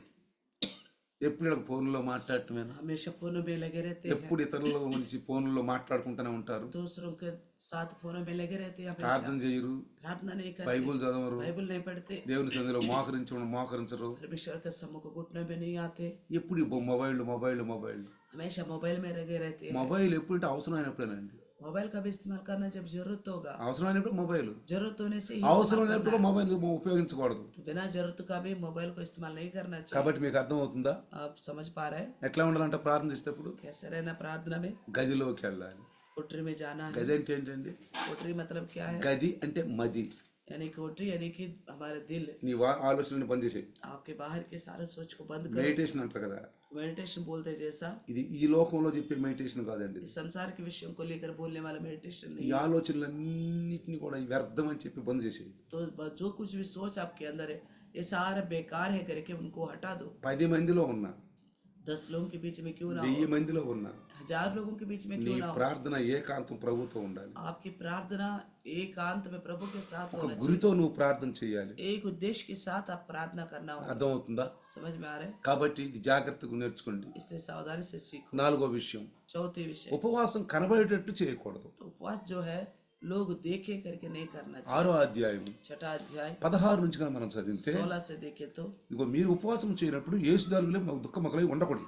ఎప్పుడు వీళ్ళకి ఫోన్లో మాట్లాడటమేనా हमेशा फोनों में लगे रहते हैं ఎప్పుడు ఇతరుల గురించి ఫోన్లో మాట్లాడుకుంటూనే ఉంటారు दूसरों के साथ फोनों में लगे रहते हैं हमेशा ప్రార్థన చేయరు प्रार्थना नहीं करते బైబిల్ చదవరు बाइबल नहीं पढ़ते దేవుని సంధిలో మోకరించడం మోకరించరు परमेश्वर के सम्मुख को घुटने में नहीं आते ఎప్పుడు ఈ మొబైల్ మొబైల్ మొబైల్ हमेशा मोबाइल में लगे रहते हैं మొబైల్ ఎప్పుడంటే అవసరమైనప్పుడేనండి मोबाइल का भी इस्तेमाल करना जब जरूरत होगा అవసరమైనప్పుడు మొబైల్ जरूरत होने से ही అవసరమైనప్పుడు మొబైల్ ఉపయోగించకూడదు तो बिना जरूरत का भी मोबाइल को इस्तेमाल नहीं करना चाहिए కాబట్టి మీకు అర్థమవుతుందా आप समझ पा रहे हैं ఎట్లా ఉండాలంటే ప్రార్థన చేసేటప్పుడు कैसे रहना प्रार्थना में గదిలోకి వెళ్ళాలి कोठरी में जाना है గది అంటే ఏంటండి कोठरी मतलब क्या है గది అంటే మది यानी कोठरी यानी कि हमारे दिल నీ వా ఆలోచనని బంద్ చేసేయి आपके बाहर के सारे सोच को बंद करो మెడిటేషన్ అంటారు కదా मेडिटेशन बोलते हैं जैसा ఇది ఈ లోకంలో చెప్పే మెడిటేషన్ కాదండి इस संसार के विषयों को लेकर बोलने वाला मेडिटेशन ఈ नहीं ఆలోచనలన్నింటినీ కూడా వ్యర్థం అని చెప్పి బంద్ చేసేయి तो ब- जो कुछ भी सोच आपके अंदर है ये सारा बेकार है करके उनको हटा दो పది మందిలో ఉన్నా दस लोगों के बीच में क्यों ना हो వెయ్యి మందిలో ఉన్నా हजार लोगों के बीच में నీ क्यों ना हो ప్రార్థన ఏకాంతం ప్రభుతో ఉండాలి आपकी प्रार्थना एकांत में प्रभु के साथ ఒక होना గురితో నువ్వు ప్రార్థన చేయాలి चाहिए एक उद्देश्य के साथ आप प्रार्थना करना होगा అర్థమవుతుందా समझ में आ रहा है కాబట్టి ఇది జాగ్రత్తగా నేర్చుకోండి इससे सावधानी से सीखो నాలుగో విషయం चौथी विषय ఉపవాసం కనబడేటట్టు చేయకూడదు तो उपवास जो है लोग देखे करके नहीं करना चाहिए ఆరో అధ్యాయం छठा अध्याय పదహారు నుంచి కనుక మనం చదివితే सोलह से देखे तो ఇదిగో మీరు ఉపవాసం చేయనప్పుడు యేసుదారులే దుఃఖముఖలై ఉండకూడదు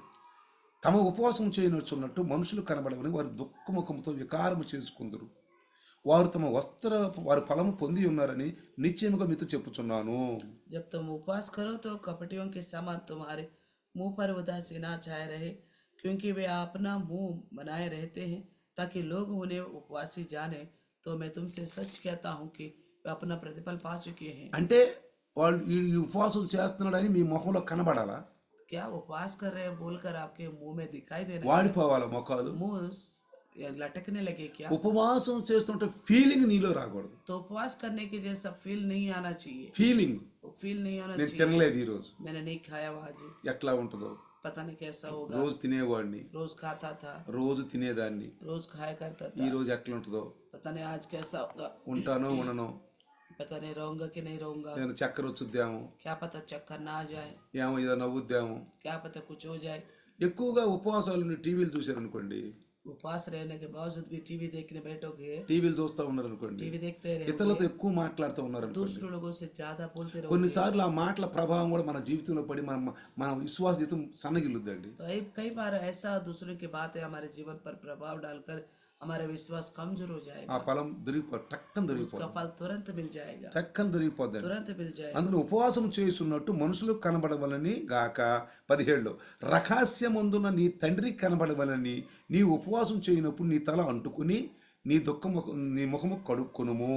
తమ ఉపవాసం చేయనొచ్చున్నట్టు మనుషులు కనబడవని వారు దుఃఖముఖముతో వికారము చేసుకుందరు వారు తమ వస్త్ర వారి ఫలము పొంది ఉన్నారని నిశ్చయముగా మీతో చెప్పుచున్నాను जब तुम उपवास करो तो कपटियों के समान तुम्हारे मुंह पर उदासीना छाए रहे क्योंकि वे अपना मुंह बनाए रहते हैं ताकि लोग उन्हें उपवासी जाने तो मैं तुमसे सच कहता हूँ कि वे अपना प्रतिफल पा चुके हैं అంటే వాళ్ళు ఈ ఈ ఉపవాసం చేస్తున్నాడని మీ మొహంలో కనబడాలా क्या उपवास कर रहे हैं बोलकर आपके मुंह में दिखाई देना వాడిపోవాలా మొఖాలు मुंह स- या लटकने लगे क्या ఉపవాసం చేస్తుంటే ఫీలింగ్ నీలో రాకూడదు तो उपवास करने के जैसा फील नहीं आना चाहिए ఫీలింగ్ वो फील नहीं आना నేను चाहिए తినలేదు ఈరోజు मैंने नहीं खाया वो आज ఎట్లా ఉంటుందో पता नहीं कैसा होगा రోజు తినేవాడిని रोज खाता था రోజు తినేదాన్ని रोज खाया करता ఈ था రోజు ఎట్లా ఉంటుందో पता नहीं आज कैसा होगा ఉంటానో ఉండనో पता नहीं रहूंगा कि नहीं रहूंगा నేను చక్కెర వచ్చుద్దాము क्या पता चक्कर ना आ जाए ఏమో ఏదో నవ్వుద్దాము क्या पता कुछ हो जाए ఎక్కువగా ఉపవాసాలు టీవీలు చూశారనుకోండి उपवास रहने के बावजूद भी टीवी देखने बैठोगे టీవీలు చూస్తూ ఉన్నారు అనుకోండి टीवी देखते रहे ఇతరులతో ఎక్కువ మాట్లాడుతూ ఉన్నారు అనుకోండి दूसरों लोगों से ज्यादा बोलते रहो కొన్నిసార్లు ఆ మాటల ప్రభావం కూడా మన జీవితంలో పడి మన మన విశ్వాస జీవితం సన్నగిల్లుద్దండి तो कई कई बार ऐसा दूसरों की बातें हमारे जीवन पर प्रभाव डालकर हमारा विश्वास कमजोर हो जाएगा ఆ ఫలం దొరికిపో టక్కన उसका దొరికిపోతుంది फल तुरंत मिल जाएगा టక్కన దొరికిపోద్దండి तुरंत मिल जाएगा అందులో ఉపవాసం చేస్తున్నట్టు మనుషులకు కనబడవలని గాక పదిహేడులో రహస్యమందున నీ తండ్రికి కనబడవలని నీ ఉపవాసం చేయనప్పుడు నీ తల అంటుకుని నీ దుఃఖము నీ ముఖము కడుక్కునుము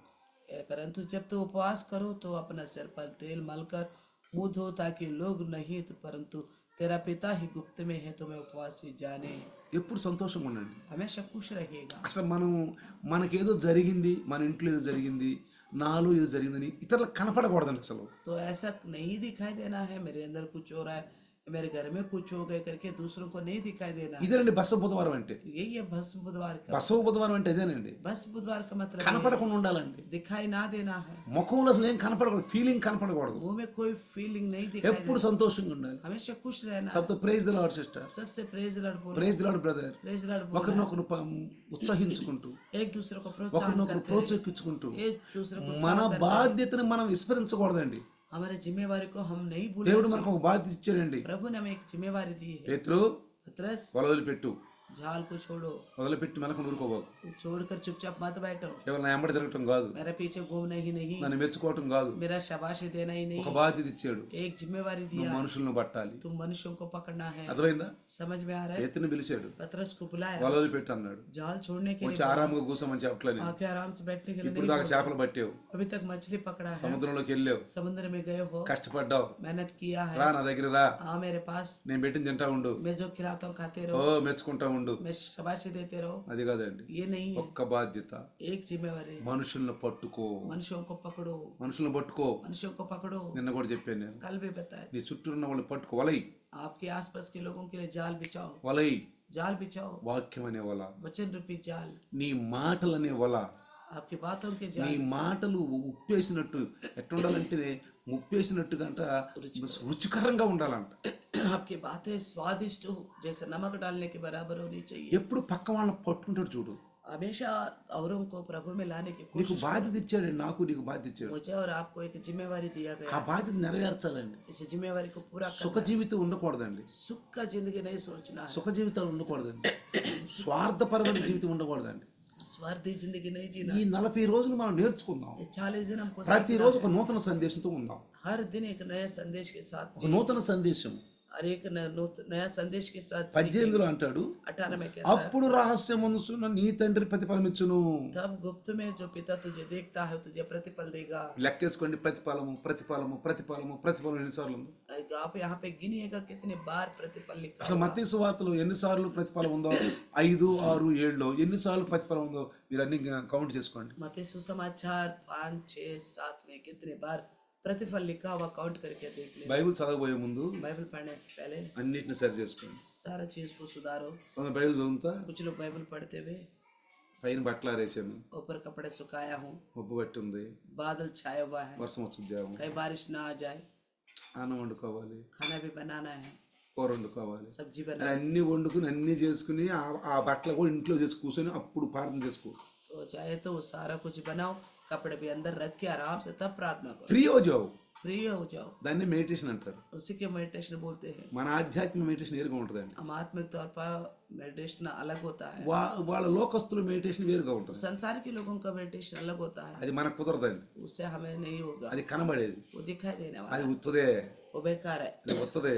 ए, परंतु जब तू उपवास करो तो अपना सिर पर तेल मलकर मुंह धो ताकि लोग नहीं तो परंतु तेरा पिता ही गुप्त में है तुम्हें उपवासी जाने ఎప్పుడు సంతోషంగా ఉండండి हमेशा खुश रहिएगा అసలు మనం మనకేదో జరిగింది మన ఇంట్లో ఏదో జరిగింది నాలో ఏదో జరిగిందని ఇతరులకు కనపడకూడదండి అసలు तो ऐसा नहीं दिखाई देना है मेरे अंदर कुछ हो रहा है मेरे घर में कुछ हो गए करके दूसरों को नहीं दिखाई देना है ఇదేనండి బస బుధవారం అంటే यही है भस्म बुधवार का బసవ బుధవారం అంటే అదేనండి भस्म बुधवार का मतलब ये కనపడకుండా ఉండాలండి दिखाई ना देना है ముఖంలో అసలు ఏం కనపడకూడదు ఫీలింగ్ కనపడకూడదు मुंह में कोई फीलिंग नहीं दिखाई ఎప్పుడు సంతోషంగా ఉండాలి देना हमेशा खुश रहना సబ్తో ప్రైజ్ ద లార్డ్ సిస్టర్ सबसे प्रेज लड़ बोलो praise the lord brother praise lord बोलो ఒకరినొకరు ప- ఉత్సహించుకుంటూ एक दूसरे को प्रोत्साहन ఒకరినొకరు ప్రోత్సహించుకుంటూ एक दूसरे को మన బాధ్యతను మనం విస్మరించకూడదండి हमारे जिम्मेवारी को हम नहीं भूले దేవుడు మనకు ఒక బాధ్యత ఇచ్చాడండి प्रभु ने हमें एक जिम्मेवारी दी है పేతురు पतरस వదిలిపెట్టు झाल को छोड़ो వదిలిపెట్టి మనకు ఊరుకోబాకు छोड़कर चुपचाप मत बैठो కేవలం నా ఎంబడి తిరగటం కాదు मेरे पीछे घूमना ही नहीं నన్ను మెచ్చుకోవటం కాదు मेरा शाबाशी देना ही नहीं ఒక బాధ్యత ఇచ్చాడు एक जिम्मेवारी నువ్వు दिया మనుషులను పట్టాలి तुम मनुष्यों को पकड़ना है అర్థమైందా समझ में आ रहा है పేతుని పిలిచాడు पतरस को बुलाया వదిలిపెట్టు అన్నాడు जाल छोड़ने के लिए కొంచెం ఆరాముగా కూర్చోమని చెప్పట్లేదు आके आराम से बैठने के लिए ఇప్పుడు नहीं దాకా చేపలు పట్టావు अभी तक मछली पकड़ा है సముద్రంలోకి వెళ్ళావు समुद्र में गए हो కష్టపడ్డావు मेहनत किया है రా నా దగ్గర రా हाँ मेरे पास నేను పెట్టిన తింటా ఉండు मैं जो खिलाता हूँ खाते ఓ रहो మెచ్చుకుంటా ఉండు मैं शाबाशी देते रहो అది కాదండి ये नहीं है ఒక్క బాధ్యత एक जिम्मेवारी మనుషులను పట్టుకో मनुष्यों को पकड़ो మనుషులను పట్టుకో मनुष्यों को पकड़ो నిన్న కూడా చెప్పాను నేను कल भी बताए నీ చుట్టూ ఉన్న వాళ్ళని పట్టుకో వలై आपके आसपास के लोगों के लिए जाल बिछाओ వలై जाल बिछाओ వాక్యం అనే వల वचन रूपी जाल నీ మాటలు అనే వల आपकी बातों के నీ जाल మాటలు ఉప్పేసినట్టు ఎట్టుండాలంటే ముప్పేసినట్టుగా అంట రుచికరంగా ఉండాలంట आपकी बातें स्वादिष्ट हो जैसे नमक डालने के बराबर होनी चाहिए ఎప్పుడు పక్క వాళ్ళని పట్టుకుంటాడు చూడు हमेशा औरों को प्रभु में लाने की నీకు कोशिश బాధ్యత ఇచ్చాడు నాకు నీకు బాధ్యత ఇచ్చాడు मुझे और आपको एक जिम्मेवारी दिया ఆ गया బాధ్యత నెరవేర్చాలండి इस जिम्मेवारी को पूरा సుఖ करना జీవితం ఉండకూడదండి सुख का जिंदगी नहीं सोचना है సుఖ జీవితాలు ఉండకూడదండి స్వార్థపరమైన జీవితం ఉండకూడదండి स्वार्थी जिंदगी नहीं जीना ఈ నలభై రోజులు మనం నేర్చుకుందాం ये चालीस दिन हमको ప్రతిరోజు ఒక నూతన సందేశంతో ఉందాం हर दिन एक नए संदेश के साथ ఒక నూతన సందేశం और एक न- नूत- नया संदेश के साथ పద్దెనిమిదిలో అంటాడు अठारह में कहता है అప్పుడు రహస్య మనసున నీ తండ్రి ప్రతిఫలమిచ్చును तब गुप्त में जो पिता तुझे देखता है तुझे प्रतिफल देगा లెక్కేసుకోండి ప్రతిఫలము ప్రతిఫలము ప్రతిఫలము ప్రతిఫలం ఎన్నిసార్లు ఉంది आप यहाँ पे गिनिएगा कितने बार प्रतिफल लिखा అసలు మత్తయి సువార్తలో ఎన్నిసార్లు ప్రతిఫలం ఉందో ఐదు ఆరు ఏడులో ఎన్నిసార్లు ప్రతిఫలం ఉందో మీరు అన్ని కౌంట్ చేసుకోండి मत सुसमाचार पाँच छः सात में कितने बार प्रतिफल लिखा हुआ काउंट करके देख ले బైబిల్ చదవబోయే ముందు बाइबल पढ़ने से पहले అన్నిటిని సరి చేసుకోండి सारा चीज को सुधारो కొంత బైబిల్ చదువుతా कुछ लोग बाइबल पढ़ते हुए పైన బట్టలు ఆరేసాను ऊपर कपड़े सुखाया हूँ మబ్బు పట్టి ఉంది बादल छाया हुआ है వర్షం వచ్చుద్దాము कहीं बारिश ना आ जाए అన్నం వండుకోవాలి खाना भी बनाना है కూర వండుకోవాలి सब्जी అని बनाना అన్ని వండుకుని అన్ని చేసుకుని ఆ- ఆ బట్టలు కూడా ఇంట్లో తెచ్చి కూర్చొని అప్పుడు ప్రార్థన చేసుకో तो चाहे तो वो सारा कुछ बनाओ कपड़े भी अंदर रख के आराम से तब प्रार्थना करो ఫ్రీ జావు फ्री हो जाओ దాన్ని మెడిటేషన్ అంటారు उसी के मेडिटेशन बोलते हैं మన ఆధ్యాత్మిక మెడిటేషన్ వేరుగా ఉంటుందండి हम आत्मिक तौर पर मेडिटेशन अलग होता है వా వాళ్ళ లోకస్తుల మెడిటేషన్ వేరుగా ఉంటుంది संसार के लोगों का मेडिटेशन अलग होता है అది మనకు కుదరదండి उससे हमें नहीं होगा అది కనబడేది वो दिखाई देने वाला అది ఉత్తదే वो बेकार है అది ఉత్తదే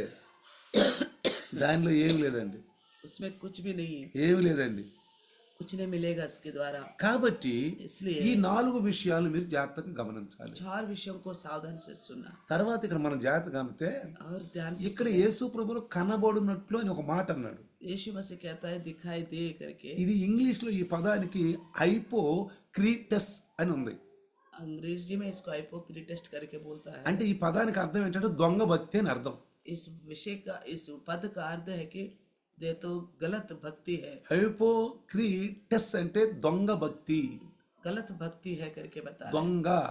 దానిలో ఏమి లేదండి उसमें कुछ भी नहीं है ఏమి లేదండి कुछ नहीं मिलेगा इसके द्वारा కాబట్టి इसलिए ఈ నాలుగు విషయాలు మీరు జాగ్రత్తగా గమనించాలి चार विषयों को सावधान से सुनना తర్వాత ఇక్కడ మనం జాగ్రత్త గమనితే और ध्यान से ఇక్కడ యేసు ప్రభులు కనబడినట్లు అని ఒక మాట అన్నాడు यीशु मसीह कहता है दिखाई दे करके ఇది ఇంగ్లీష్ లో ఈ పదానికి ఐపో క్రీటస్ అని ఉంది अंग्रेजी में इसको हाइपोक्रिटेस्ट करके बोलता है అంటే ఈ పదానికి అర్థం ఏంటంటే దొంగ భక్తి అని అర్థం इस विषय का इस पद का अर्थ है कि ये तो गलत भक्ति है హైపో క్రీటస్ అంటే దొంగ భక్తి गलत भक्ति है करके बताया దొంగ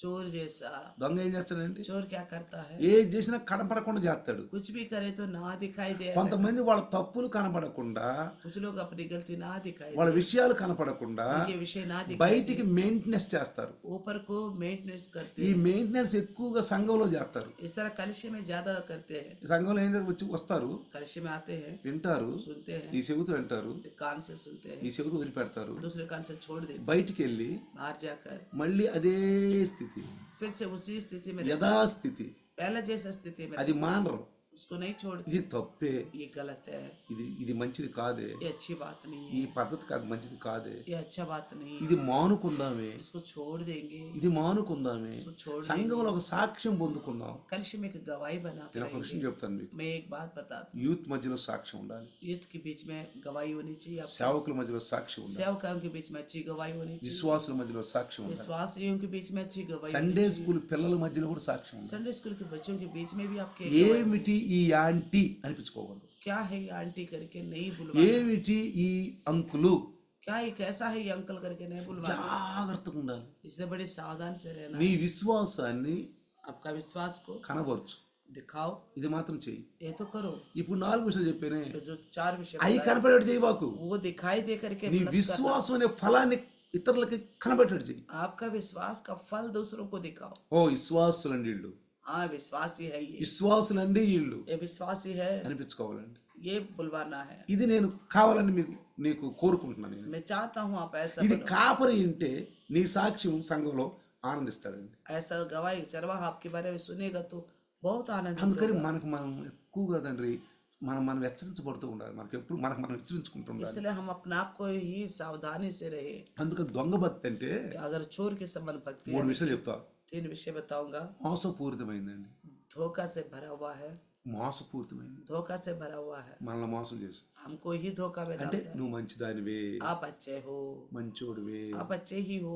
चोर जैसा దొంగ ఏం చేస్తాడండి चोर क्या करता है ఏది చేసినా కనపడకుండా చేస్తాడు कुछ भी करे तो ना दिखाई दे ऐसा కొంతమంది వాళ్ళ తప్పులు కనపడకుండా कुछ लोग अपनी गलती ना दिखाई వాళ్ళ విషయాలు కనపడకుండా उनके विषय ना दिखाई బయటికి మెయింటెనెన్స్ చేస్తారు ऊपर को मेंटेनेंस करते ఈ మెయింటెనెన్స్ ఎక్కువగా సంఘంలో చేస్తారు इस तरह कलश में ज्यादा करते हैं ఈ సంఘంలో ఏం చేస్తారు? వచ్చి వస్తారు कलश में आते हैं వింటారు सुनते हैं ఈ చెవితో వింటారు एक कान से सुनते हैं ఈ చెవితో వదిలిపెడతారు दूसरे कान से छोड़ देते బయటికి వెళ్ళి हैं। बाहर जाकर మళ్ళీ అదే స్థితి फिर से उसी स्थिति में रहते యథాస్థితి हैं। पहले जैसा स्थिति में అది మానరు उसको नहीं छोड़ते ఇది తప్పే ये गलत है ఇది ఇది మంచిది కాదే ये अच्छी बात नहीं ఈ है పద్ధతి కాదు మంచిది కాదే ये अच्छा बात नहीं है ఇది మానుకుందామే इसको छोड़ देंगे ఇది మానుకుందామే इसको छोड़ సంఘంలో ఒక సాక్ష్యం పొందుకుందాం कलश में एक गवाही बनाते నేను ఒక रहेंगे విషయం చెప్తాను మీకు मैं एक बात बताता యూత్ మధ్యలో సాక్ష్యం ఉండాలి हूँ यूथ के बीच में गवाही होनी चाहिए आपको సేవకుల మధ్యలో సాక్ష్యం ఉండాలి सेवकाओं के बीच में अच्छी गवाही होनी चाहिए విశ్వాసుల మధ్యలో సాక్ష్యం ఉండాలి विश्वासियों के बीच में अच्छी गवाही సండే స్కూల్ పిల్లల మధ్యలో కూడా సాక్ష్యం ఉండాలి संडे स्कूल के बच्चों के बीच में भी आपके एक गवाही- ఏమిటి ఈ యాంటీ అనిపించుకోకూడదు क्या है ये आंटी करके नहीं बुलवा ఏమిటి ఈ అంకులు क्या ये कैसा है ये अंकल करके नहीं बुलवा జాగ్రత్తగా ఉండాలి इसलिए बड़ी सावधान से रहना నీ విశ్వాసాన్ని आपका विश्वास को కనబరచు दिखाओ ఇది మాత్రం చెయ్యి ये तो करो ఇప్పుడు నాలుగు విషయాలు చెప్పానే तो जो चार विषय అవి बताए, కనపడేట్టు చేయబాకు वो दिखाई दे करके నీ मत करना। విశ్వాసం అనే ఫలాన్ని ఇతరులకి కనబెట్టేట్టు చెయ్యి आपका विश्वास का फल दूसरों को दिखाओ ఓ విశ్వాసులండి వీళ్ళు हाँ विश्वास ही है ये విశ్వాసులండి వీళ్ళు ये विश्वास ही है అనిపించుకోవాలండి ये बुलवाना है ఇది నేను కావాలని మీకు నీకు కోరుకుంటున్నాను నేను मैं चाहता हूँ आप ऐसा ఇది बनो। కాపరి వింటే నీ సాక్ష్యం సంఘంలో ఆనందిస్తాడండి ऐसा गवाही चरवाहा आपके बारे में सुनेगा तो बहुत आनंद అందుకని మనకు మనం ఎక్కువగా తండ్రి మనం మనం హెచ్చరించబడుతూ ఉండాలి మనకి ఎప్పుడు మనకు మనం హెచ్చరించుకుంటూ ఉండాలి इसलिए हम अपने आप को ही सावधानी से रहे అందుకని దొంగ భక్తి అంటే अगर चोर के संबंध भक्ति మూడు है విషయాలు చెప్తా तीन विषय बताऊंगा మోసపూరితమైందండి धोखा से भरा हुआ है మోసపూరితమైంది धोखा से भरा हुआ है మనల్ని మోసం చేస్తుంది हमको ही धोखा में అంటే डालता है నువ్వు మంచిదానివే आप अच्छे हो మంచోడివే आप अच्छे ही हो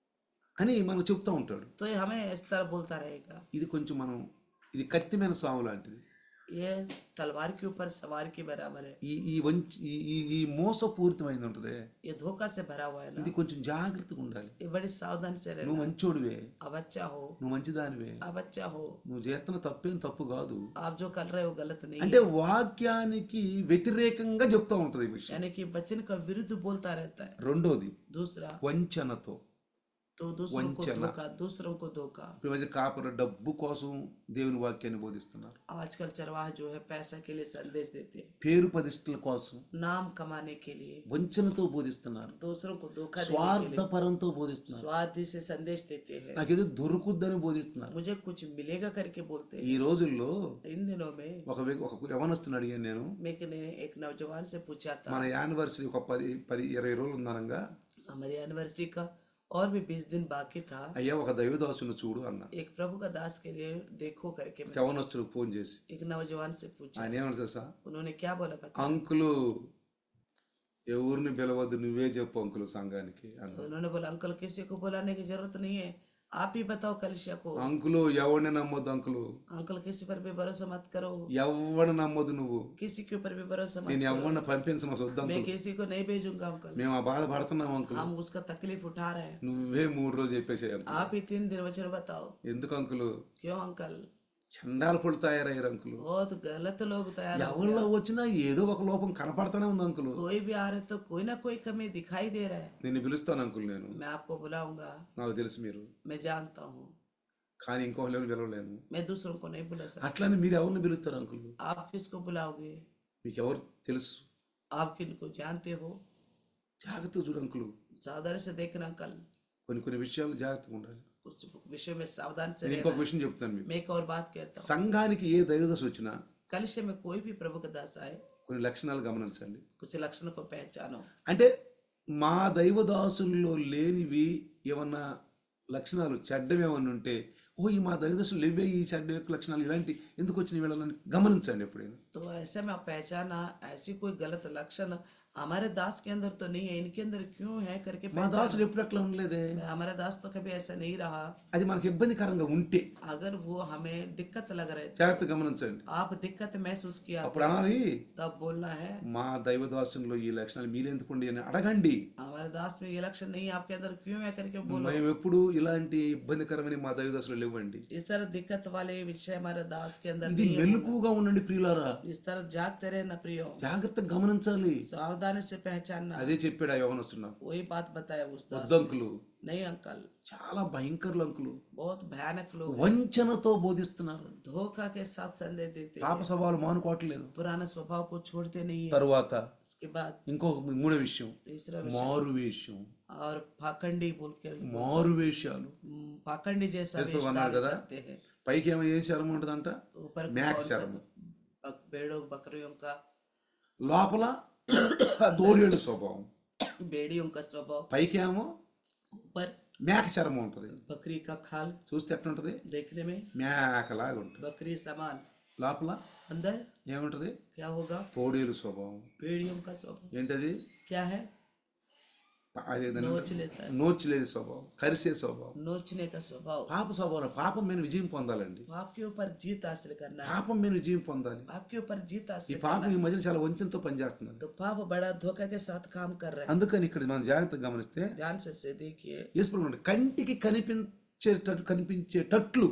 అని మనకు చెప్తా ఉంటాడు तो ये हमें इस तरह बोलता रहेगा ఇది కొంచెం మనం ఇది కత్తిమైన స్వామి లాంటిది ये तलवार के ऊपर सवार के बराबर है ఈ ఈ వంచి ఈ ఈ- ఈ మోసపూరితమైంది ఉంటుంది ये धोखा से भरा हुआ है ना ఇది కొంచెం జాగ్రత్తగా ఉండాలి ये बड़ी सावधान से रहना నువ్వు మంచోడివే आप अच्छा हो నువ్వు మంచిదానివే आप अच्छा हो నువ్వు చేస్తున్న తప్పేం తప్పు కాదు आप जो कर रहे हो गलत नहीं అంటే వాక్యానికి వ్యతిరేకంగా చెప్తా ఉంటది ఈ విషయం यानी कि वचन का विरुद्ध बोलता रहता है రెండోది दूसरा వంచనతో तो दूसरों को वंचना। धोखा दूसरों को धोखा ఇప్పుడు ఈ మధ్య కాపుర డబ్బు కోసం దేవుని వాక్యాన్ని బోధిస్తున్నారు आजकल चरवाहा जो है पैसा के लिए संदेश देते हैं పేరు ప్రతిష్టల కోసం नाम कमाने के लिए వంచనతో బోధిస్తున్నారు दूसरों को धोखा देने के लिए స్వార్థపరంతో బోధిస్తున్నారు स्वार्थी से संदेश देते हैं నాకేదో దొరుకుద్దని బోధిస్తున్నారు मुझे कुछ मिलेगा करके बोलते हैं ఈ రోజుల్లో इन दिनों में ఒక వ్యక్తి ఒక యవనస్తుని అడిగాను నేను मैं ने एक नौजवान से पूछा था మన యానివర్సరీ ఒక పది పది ఇరవై రోజులు ఉందనగా हमारी एनिवर्सरी का और भी बीस दिन बाकी था అయ్యా ఒక దైవదాసుని చూడు అన్న एक प्रभु का दास के लिए देखो करके मैं యవనస్తుడికి ఫోన్ చేసి एक नौजवान से पूछा ఆయన ఏమన్నా తెలుసా उन्होंने क्या बोला पता అంకులు ఎవరిని పిలవద్దు నువ్వే చెప్పు అంకులు సంఘానికి అన్న उन्होंने बोला अंकल किसी को बुलाने की जरूरत नहीं है आप ही बताओ कलिशा को అంకులు ఎవరిని నమ్మొద్దు అంకులు अंकल किसी पर भी भरोसा मत करो ఎవరిని నమ్మొద్దు నువ్వు किसी के ऊपर भी भरोसा मत నేను ఎవరిని పంపించను వద్దు मैं అంకులు किसी को नहीं भेजूंगा अंकल మేము ఆ బాధ పడుతున్నాం అంకులు हम उसका तकलीफ उठा रहे हैं నువ్వే మూడు రోజులు చెప్పేసాయి అంకులు आप ही तीन दिन वचन बताओ ఎందుకు అంకులు क्यों अंकल చండాల పొడి తయారయ్యారు అంకులు बहुत गलत लोग तैयार हो ఎవరిలో వచ్చినా ఏదో ఒక లోపం కనపడతానే ఉంది అంకులు कोई भी आ रहे तो कोई ना कोई कमी दिखाई दे रहा है నేను పిలుస్తాను అంకుల్ నేను मैं आपको बुलाऊंगा నాకు తెలుసు మీరు मैं जानता हूँ కానీ ఇంకొకరు ఎవరు పిలవలేను मैं दूसरों को नहीं बुला सकता అట్లనే మీరు ఎవరిని పిలుస్తారు అంకుల్ आप किसको बुलाओगे మీకు ఎవరు తెలుసు आप किनको जानते हो జాగ్రత్తగా చూడు అంకులు सावधानी से देखना अंकल కొన్ని కొన్ని విషయాలు జాగ్రత్తగా ఉండాలి कुछ विषय में सावधान से నేను रहना ఇంకొక విషయం చెప్తాను మీకు मैं एक और बात कहता हूँ సంఘానికి ఏ దైవదశ వచ్చినా कलिशे में कोई भी प्रभु का दास आए కొన్ని లక్షణాలు గమనించండి कुछ लक्षणों को पहचानो అంటే మా దైవదాసుల్లో లేనివి ఏమన్నా లక్షణాలు చెడ్డవి ఏమన్నా ఉంటే ఓ ఈ మా దైవదశలు లేవే ఈ చెడ్డ యొక్క లక్షణాలు ఇలాంటి ఎందుకు వచ్చిన వీళ్ళని గమనించండి ఎప్పుడైనా तो ऐसे में आप पहचाना ऐसी कोई गलत लक्षण हमारे दास के अंदर तो नहीं है इनके अंदर क्यों है करके మా पहचाना దాసుడు ఎప్పుడు అట్లా ఉండలేదే हमारा दास तो कभी ऐसा नहीं रहा అది మనకి ఇబ్బందికరంగా ఉంటే अगर वो हमें दिक्कत लग रहे थे జాగ్రత్త గమనించండి आप दिक्कत महसूस किया అప్పుడు అనాలి तब बोलना है మా దైవదాసులో ఈ లక్షణాలు మీరెందుకుండి అని అడగండి हमारे दास में ये लक्षण नहीं है आपके अंदर क्यों है करके बोलो మేము ఎప్పుడు ఇలాంటి ఇబ్బందికరమైన మా దైవదాసులు లేవండి इस तरह दिक्कत वाले विषय हमारे दास के अंदर ఇది नहीं है మెలకుగా ఉండండి ప్రియులారా इस तरह जागते रहना प्रियो జాగ్రత్తగా గమనించాలి सावधानी से पहचानना అదే చెప్పాడు ఆ యోగనొస్తున్నాం वही बात बताया उस दास వద్దంకులు नहीं अंकल చాలా భయంకరులు అంకులు बहुत भयानक लोग వంచనతో బోధిస్తున్నారు धोखा के साथ संदेश देते हैं। పాప స్వభావాలు మానుకోవట్లేదు पुराने स्वभाव को छोड़ते नहीं है తరువాత उसके बाद ఇంకో మూడో విషయం तीसरा మారు వేషం और पाखंडी बोल के మారు వేషాలు हम्म, पाखंडी जैसा यस, वेश भगवान धारण गदा। करते हैं పైకి ఏమో ఏ చర్మం ఉంటుందంట तो ऊपर मैक कौन सा चर्म। बक- भेड़ों बकरियों का లోపల తోడేళ్ళు స్వభావం बेड़ियों का स्वभाव పైకి ఏమో ऊपर మేక చర్మం ఉంటుంది बकरी का खाल చూస్తే ఎట్లా ఉంటుంది देखने में మేకలాగా ఉంటుంది बकरी समान లోపల अंदर ఏముంటది क्या होगा తోడేలు స్వభావం भेड़ियों का स्वभाव ఏంటది क्या है అదేదన్నా नोच लेता है నోచిలేని స్వభావం కరిసే స్వభావం नोचने का स्वभाव పాప స్వభావం పాపం మీద విజయం పొందాలండి आपके ऊपर जीत हासिल करना है పాపం మీద విజయం పొందాలి आपके ऊपर जीत ఈ हासिल పాపం ఈ మధ్యన చాలా వంచనతో పనిచేస్తున్నది तो पाप बड़ा धोखा के साथ काम कर रहा है అందుకని ఇక్కడ మనం జాగ్రత్తగా గమనిస్తే ध्यान से से देखिए యేసుప్రభు కంటికి కనిపించేటట్టు కనిపించేటట్లు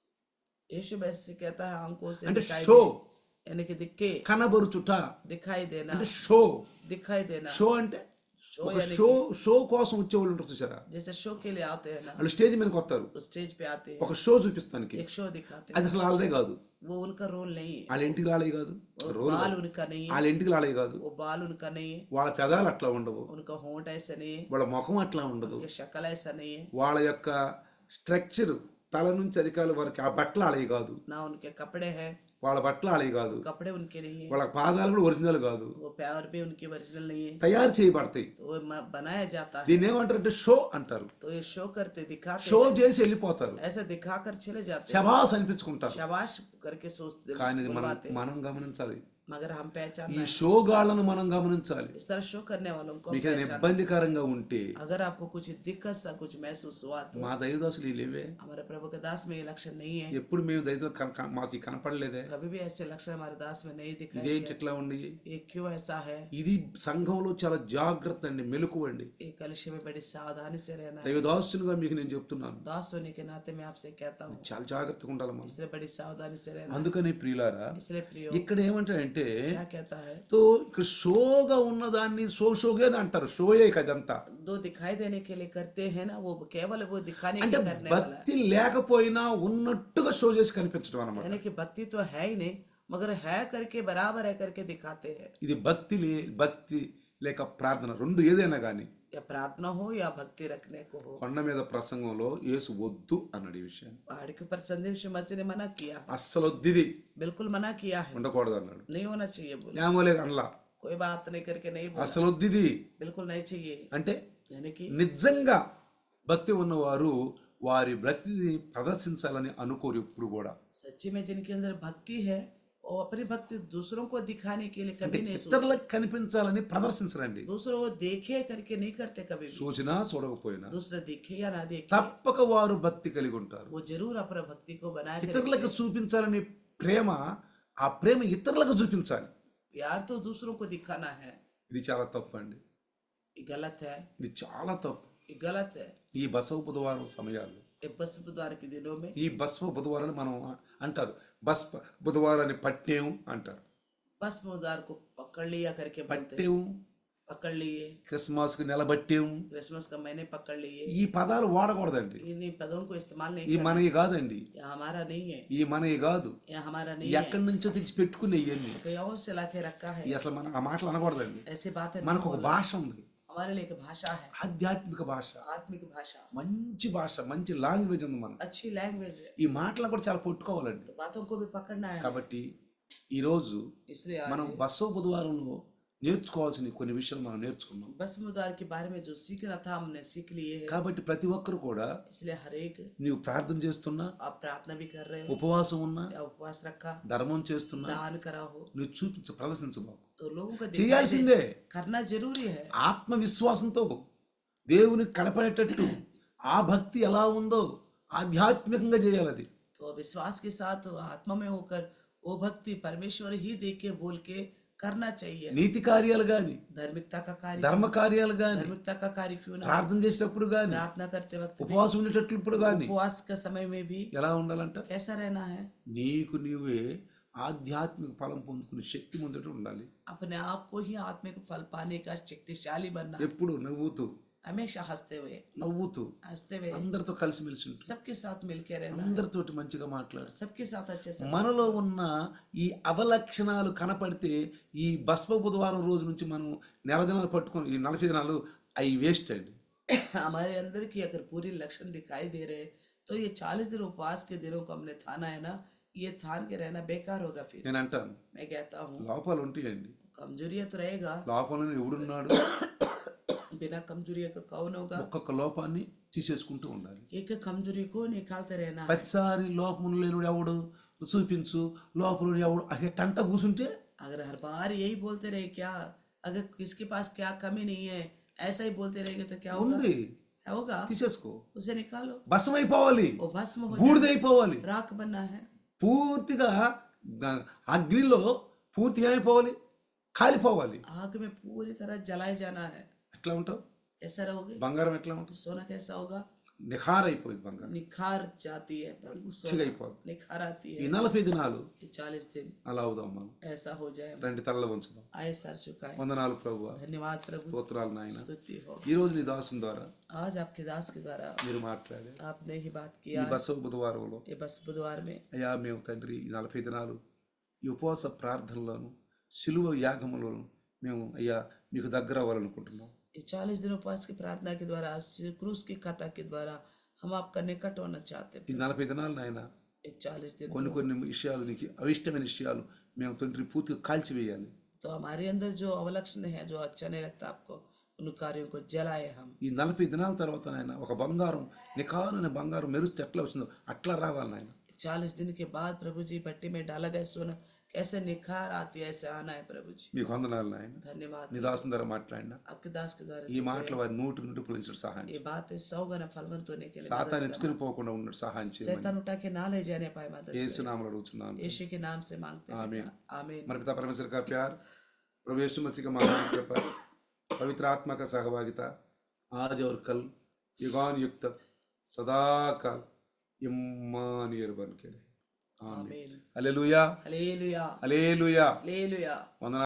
यीशु मसीह कहता है आंखों से అంటే दिखाई షో दे यानी कि दिखे కనబరుచుట दिखाई देना అంటే షో दिखाई देना షో అంటే शो ఒక షో షో కోసం వచ్చేవాళ్ళు ఉంటారు చూసారా जैसे शो के लिए आते हैं ना వాళ్ళు స్టేజ్ మీదకి వస్తారు वो स्टेज पे आते हैं ఒక షో చూపిస్తానికి एक शो दिखाते हैं అది అసలు వాళ్ళదే కాదు वो उनका रोल नहीं है వాళ్ళ ఇంటికి రాలే కాదు वो రోల్ बाल उनका नहीं है వాళ్ళ ఇంటికి రాలే కాదు वो बाल उनका नहीं है వాళ్ళ పెదాలు అట్లా ఉండవు उनका होंठ ऐसा नहीं है వాళ్ళ ముఖం అట్లా ఉండదు उनकी शक्ल ऐसा नहीं है వాళ్ళ యొక్క స్ట్రక్చర్ తల నుంచి అరికాల వరకు ఆ బట్టలు ఆలవి కాదు ना उनके कपड़े हैं వాళ్ళ బట్టలు ఆలవి కాదు कपड़े उनके नहीं है వాళ్ళ పాదాలు కూడా ఒరిజినల్ కాదు वो प्यार भी उनकी ओरिजिनल नहीं है తయారు చేయబడతాయి तो वो म- बनाया जाता है దీన్ని ఏమంటారంటే షో అంటారు तो ये शो करते दिखाते షో చేసి వెళ్ళిపోతారు ऐसा दिखाकर चले जाते हैं శబాస్ అనిపించుకుంటారు शाबाश करके सोचते కానీ ఇది మనం बुलवाते हैं। మనం గమనించాలి मगर हम पहचान ఈ షోగాళ్లను మనం గమనించాలి इस तरह शो करने वालों को మీకు ఏదైనా ఇబ్బందికరంగా ఉంటే अगर आपको कुछ दिक्कत सा कुछ महसूस हुआ तो మా దైవదాసులు ఈ లేవే हमारे प्रभु के दास में ये लक्षण नहीं है ఎప్పుడు మేము దైవ మాకు ఈ కనపడలేదే कभी भी ऐसे लक्षण हमारे दास में नहीं दिखाई ఇదేంటి ఎట్లా ఉండి ये क्यों ऐसा है ఇది సంఘంలో చాలా జాగ్రత్త అండి మెలకు అండి ये कलश में बड़ी सावधानी से रहना है దైవదాసునిగా మీకు నేను చెప్తున్నాను दास होने के नाते मैं आपसे कहता हूँ చాలా జాగ్రత్తగా ఉండాలి మనం इसलिए बड़ी सावधानी से रहना అందుకని ప్రియులారా इसलिए प्रियो ఇక్కడ ఏమంటారంటే क्या कहता है తో ఇక్కడ షోగా ఉన్నదాన్ని షో షోగే అని అంటారు షోయే కదంతా दो दिखाई देने के लिए करते हैं ना वो केवल वो दिखाने के అంటే लिए करने वाला है భక్తి లేకపోయినా ఉన్నట్టుగా షో చేసి కనిపించడం అనమాట यानी कि भक्ति तो है ही नहीं मगर है करके बराबर है करके दिखाते हैं ఇది భక్తి లే- భక్తి లేక ప్రార్థన రెండు ఏదైనా కానీ या प्रार्थना हो या भक्ति रखने को हो కొండ మీద ప్రసంగంలో యేసు వద్దు అన్నాడు ఈ విషయాన్ని पहाड़ के ऊपर संदेश यीशु मसीह ने मना किया అస్సలు వద్దు ఇది बिल्कुल मना किया है ఉండకూడదు అన్నాడు नहीं होना चाहिए बोले ఏమోలే అనలా कोई बात नहीं करके नहीं बोला అసలు వద్దు ఇది बिल्कुल नहीं चाहिए అంటే यानी कि నిజంగా భక్తి ఉన్నవారు వారి భక్తిని ప్రదర్శించాలని అనుకోరు ఎప్పుడు కూడా सच्ची में जिनके अंदर भक्ति है वो अपनी भक्ति दूसरों को दिखाने के लिए कभी नहीं सोचते ఇతరులకు కనిపించాలని ప్రదర్శించరండి दूसरों को देखे करके नहीं करते कभी भी చూసినా చూడకపోయినా दूसरे देखे या ना देखे తప్పక వారు భక్తి కలిగి ఉంటారు वो जरूर अपना भक्ति को बनाए के ఇతరులకు చూపించాలని ప్రేమ ఆ ప్రేమ ఇతరులకు చూపించాలి प्यार तो दूसरों को दिखाना है ఇది చాలా తప్పు అండి ये गलत है ఇది చాలా తప్పు ये गलत है ఈ బసవ బుధవారం సమయాల్లో ये बस बुधवार के दिनों में ఈ బస్వ బుధవారాన్ని మనం అంటారు బస్ బుధవారాన్ని పట్టేం అంటారు बस बुधवार को पकड़ लिया करके बोलते हैं। పట్టేం पकड़ लिए క్రిస్మస్కి నిలబట్టేం क्रिसमस का महीने पकड़ लिए ఈ పదాలు వాడకూడదండి इन पदों को इस्तेमाल नहीं ఈ करना మనవి కాదండి यह हमारा नहीं है ఈ మనవి కాదు यह हमारा नहीं है ఎక్కడి నుంచో తెచ్చి పెట్టుకునే ఇవన్నీ कहीं और से लाके रखा है ఈ అసలు మనం ఆ మాటలు అనకూడదండి ऐसी बात है మనకు ఒక భాష ఉంది हमारे लिए एक भाषा है ఆధ్యాత్మిక భాష आत्मिक भाषा మంచి భాష మంచి లాంగ్వేజ్ ఉంది మనం अच्छी लैंग्वेज है ఈ మాటలను కూడా చాలా పట్టుకోవాలండి तो बातों को भी पकड़ना है కాబట్టి ఈరోజు इसलिए आज మనం బస్సు బుధవారంలో నేర్చుకోవాల్సిన కొన్ని విషయాలు మనం నేర్చుకున్నాం भस्म उद्धार के बारे में जो सीखना था हमने सीख लिए है కాబట్టి ప్రతి ఒక్కరు కూడా इसलिए हर एक నీవు ప్రార్థన చేస్తున్నా आप प्रार्थना भी कर रहे हो ఉపవాసం ఉన్నా या उपवास रखा ధర్మం చేస్తున్నా दान करा हो నువ్వు చూపించ ప్రదర్శించబాకు तो लोगों को दिखाई दे- చేయాల్సిందే करना जरूरी है ఆత్మవిశ్వాసంతో దేవుని కనపడేటట్టు ఆ భక్తి ఎలా ఉందో ఆధ్యాత్మికంగా చేయాలి అది तो विश्वास के साथ आत्मा में होकर वो भक्ति परमेश्वर ही देख के बोल के करना चाहिए నీతి కార్యాలు గాని धार्मिकता का कार्य ధర్మ కార్యాలు గాని धार्मिकता का कार्य क्यों ना ప్రార్థన చేసేటప్పుడు గాని प्रार्थना करते वक्त भी, ఉపవాసం ఉండేటట్లు ఇప్పుడు గాని उपवास के समय में भी ఎలా ఉండాలంట कैसा रहना है నీకు నీవే ఆధ్యాత్మిక ఫలం పొందుకునే శక్తి ముందట ఉండాలి अपने आप को ही आत्मिक फल पाने का शक्तिशाली बनना ఎప్పుడు నవ్వుతూ हमेशा हंसते हुए నవ్వుతూ हंसते हुए అందరితో కలిసిమెలిసి ఉంటూ सबके साथ मिलके रहना అందరితోటి మంచిగా మాట్లాడు सबके साथ अच्छे से మనలో ఉన్న ఈ అవలక్షణాలు కనపడితే ఈ భస్మ బుధవారం రోజు నుంచి మనం నెల దినాలు పట్టుకొని ఈ నలభై దినాలు అవి వేస్ట్ అండి हमारे अंदर की अगर पूरी लक्षण दिखाई दे रहे तो ये चालीस दिन उपवास के दिनों को हमने थाना है ना ये थान के रहना बेकार होगा फिर నేను అంటాను मैं कहता हूँ లోపాలు ఉంటాయండి कमजोरियत तो रहेगा లోపాలను ఎవడున్నాడు बिना कमजोरी का कौन होगा ఒక్కొక్క లోపాన్ని తీసేసుకుంటూ ఉండాలి एक एक कमजोरी को निकालते रहना है ప్రతిసారి లోపం లేనుడు ఎవడు చూపించు లోపల ఎవడు అట్టంట కూర్చుంటే अगर हर बार यही बोलते रहे क्या अगर किसके पास क्या कमी नहीं है ऐसा ही बोलते रहेंगे तो क्या होगा ఉంది क्या होगा తీసేసుకో उसे निकालो భస్మ అయిపోవాలి वो भस्म हो బూడిదైపోవాలి जाए राख बनना है పూర్తిగా గ- అగ్నిలో పూర్తిగా అయిపోవాలి కాలిపోవాలి आग में पूरी तरह जलाए जाना है ఎట్లా ఉంటావు कैसा रहोगे బంగారం ఎట్లా ఉంటుంది सोना कैसा होगा నిఖార్ అయిపోయింది బంగారం निखार जाती है बिल्कुल మంచిగా सोना అయిపోతుంది निखार आती ఈ है నలభై దినాలు ये चालीस दिन అలా అవుదాం మనం ऐसा हो जाए రెండు తలలు ఉంచుదాం आए सर चुकाए వందనాలు ప్రభు धन्यवाद प्रभु స్తోత్రాలు నాయన स्तुति हो ఈ రోజు నీ దాసుని ద్వారా आज आपके दास के द्वारा మీరు మాట్లాడారు आपने ही बात ఈ किया బసవ బుధవారంలో ये बस बुधवार में అయ్యా మేము తండ్రి ఈ నలభై దినాలు ఈ ఉపవాస ప్రార్థనలోను సిలువ యాగములోను మేము అయ్యా మీకు దగ్గర అవ్వాలనుకుంటున్నాం ये चालीस दिन उपवास की प्रार्थना के द्वारा क्रूस की कथा के द्वारा हम आपका निकट होना चाहते ఈ हैं నలభై దినాలు నాయన ये चालीस दिन కొన్ని కొన్ని విషయాలు నీకు అవిష్టమైన విషయాలు మేము తండ్రి పూర్తిగా కాల్చివేయాలి तो हमारे अंदर जो अवलक्षण है जो अच्छा नहीं लगता आपको उन कार्यों को जलाए हम ఈ నలభై దినాల తర్వాత నాయన ఒక బంగారం నిఖారున బంగారం మెరుస్తే ఎట్లా వచ్చిందో అట్లా రావాలి నాయన चालीस दिन के बाद प्रभु जी भट्टी में डाला गया सोना कैसे निखार आती है ऐसे आना है प्रभु जी మీకు వందనాలు నాయన धन्यवाद నీ దాసుని ద్వారా మాట్లాడినా आपके दास के द्वारा ఈ మాటలు వారి నోటి నుండి ఫలించడం సహాయం ये बातें सौ गुना फलवंत होने के लिए సాతాన్ని ఎత్తుకుని పోకుండా ఉన్నట్టు సహాయం చేయమని शैतान उठा के ना ले जाने पाए मदद యేసు నామములో అడుగుతున్నాను यीशु के नाम से मांगते हैं आमीन। आमीन మన पिता परमेश्वर का प्यार प्रभु यीशु मसीह का महान कृपा पवित्र आत्मा का सहभागिता आज और कल युगान युग तक सदा काल इम्मानुएल बन के रहे आमीन आमीन हालेलुया हालेलुया हालेलुया हालेलुया వందనాలు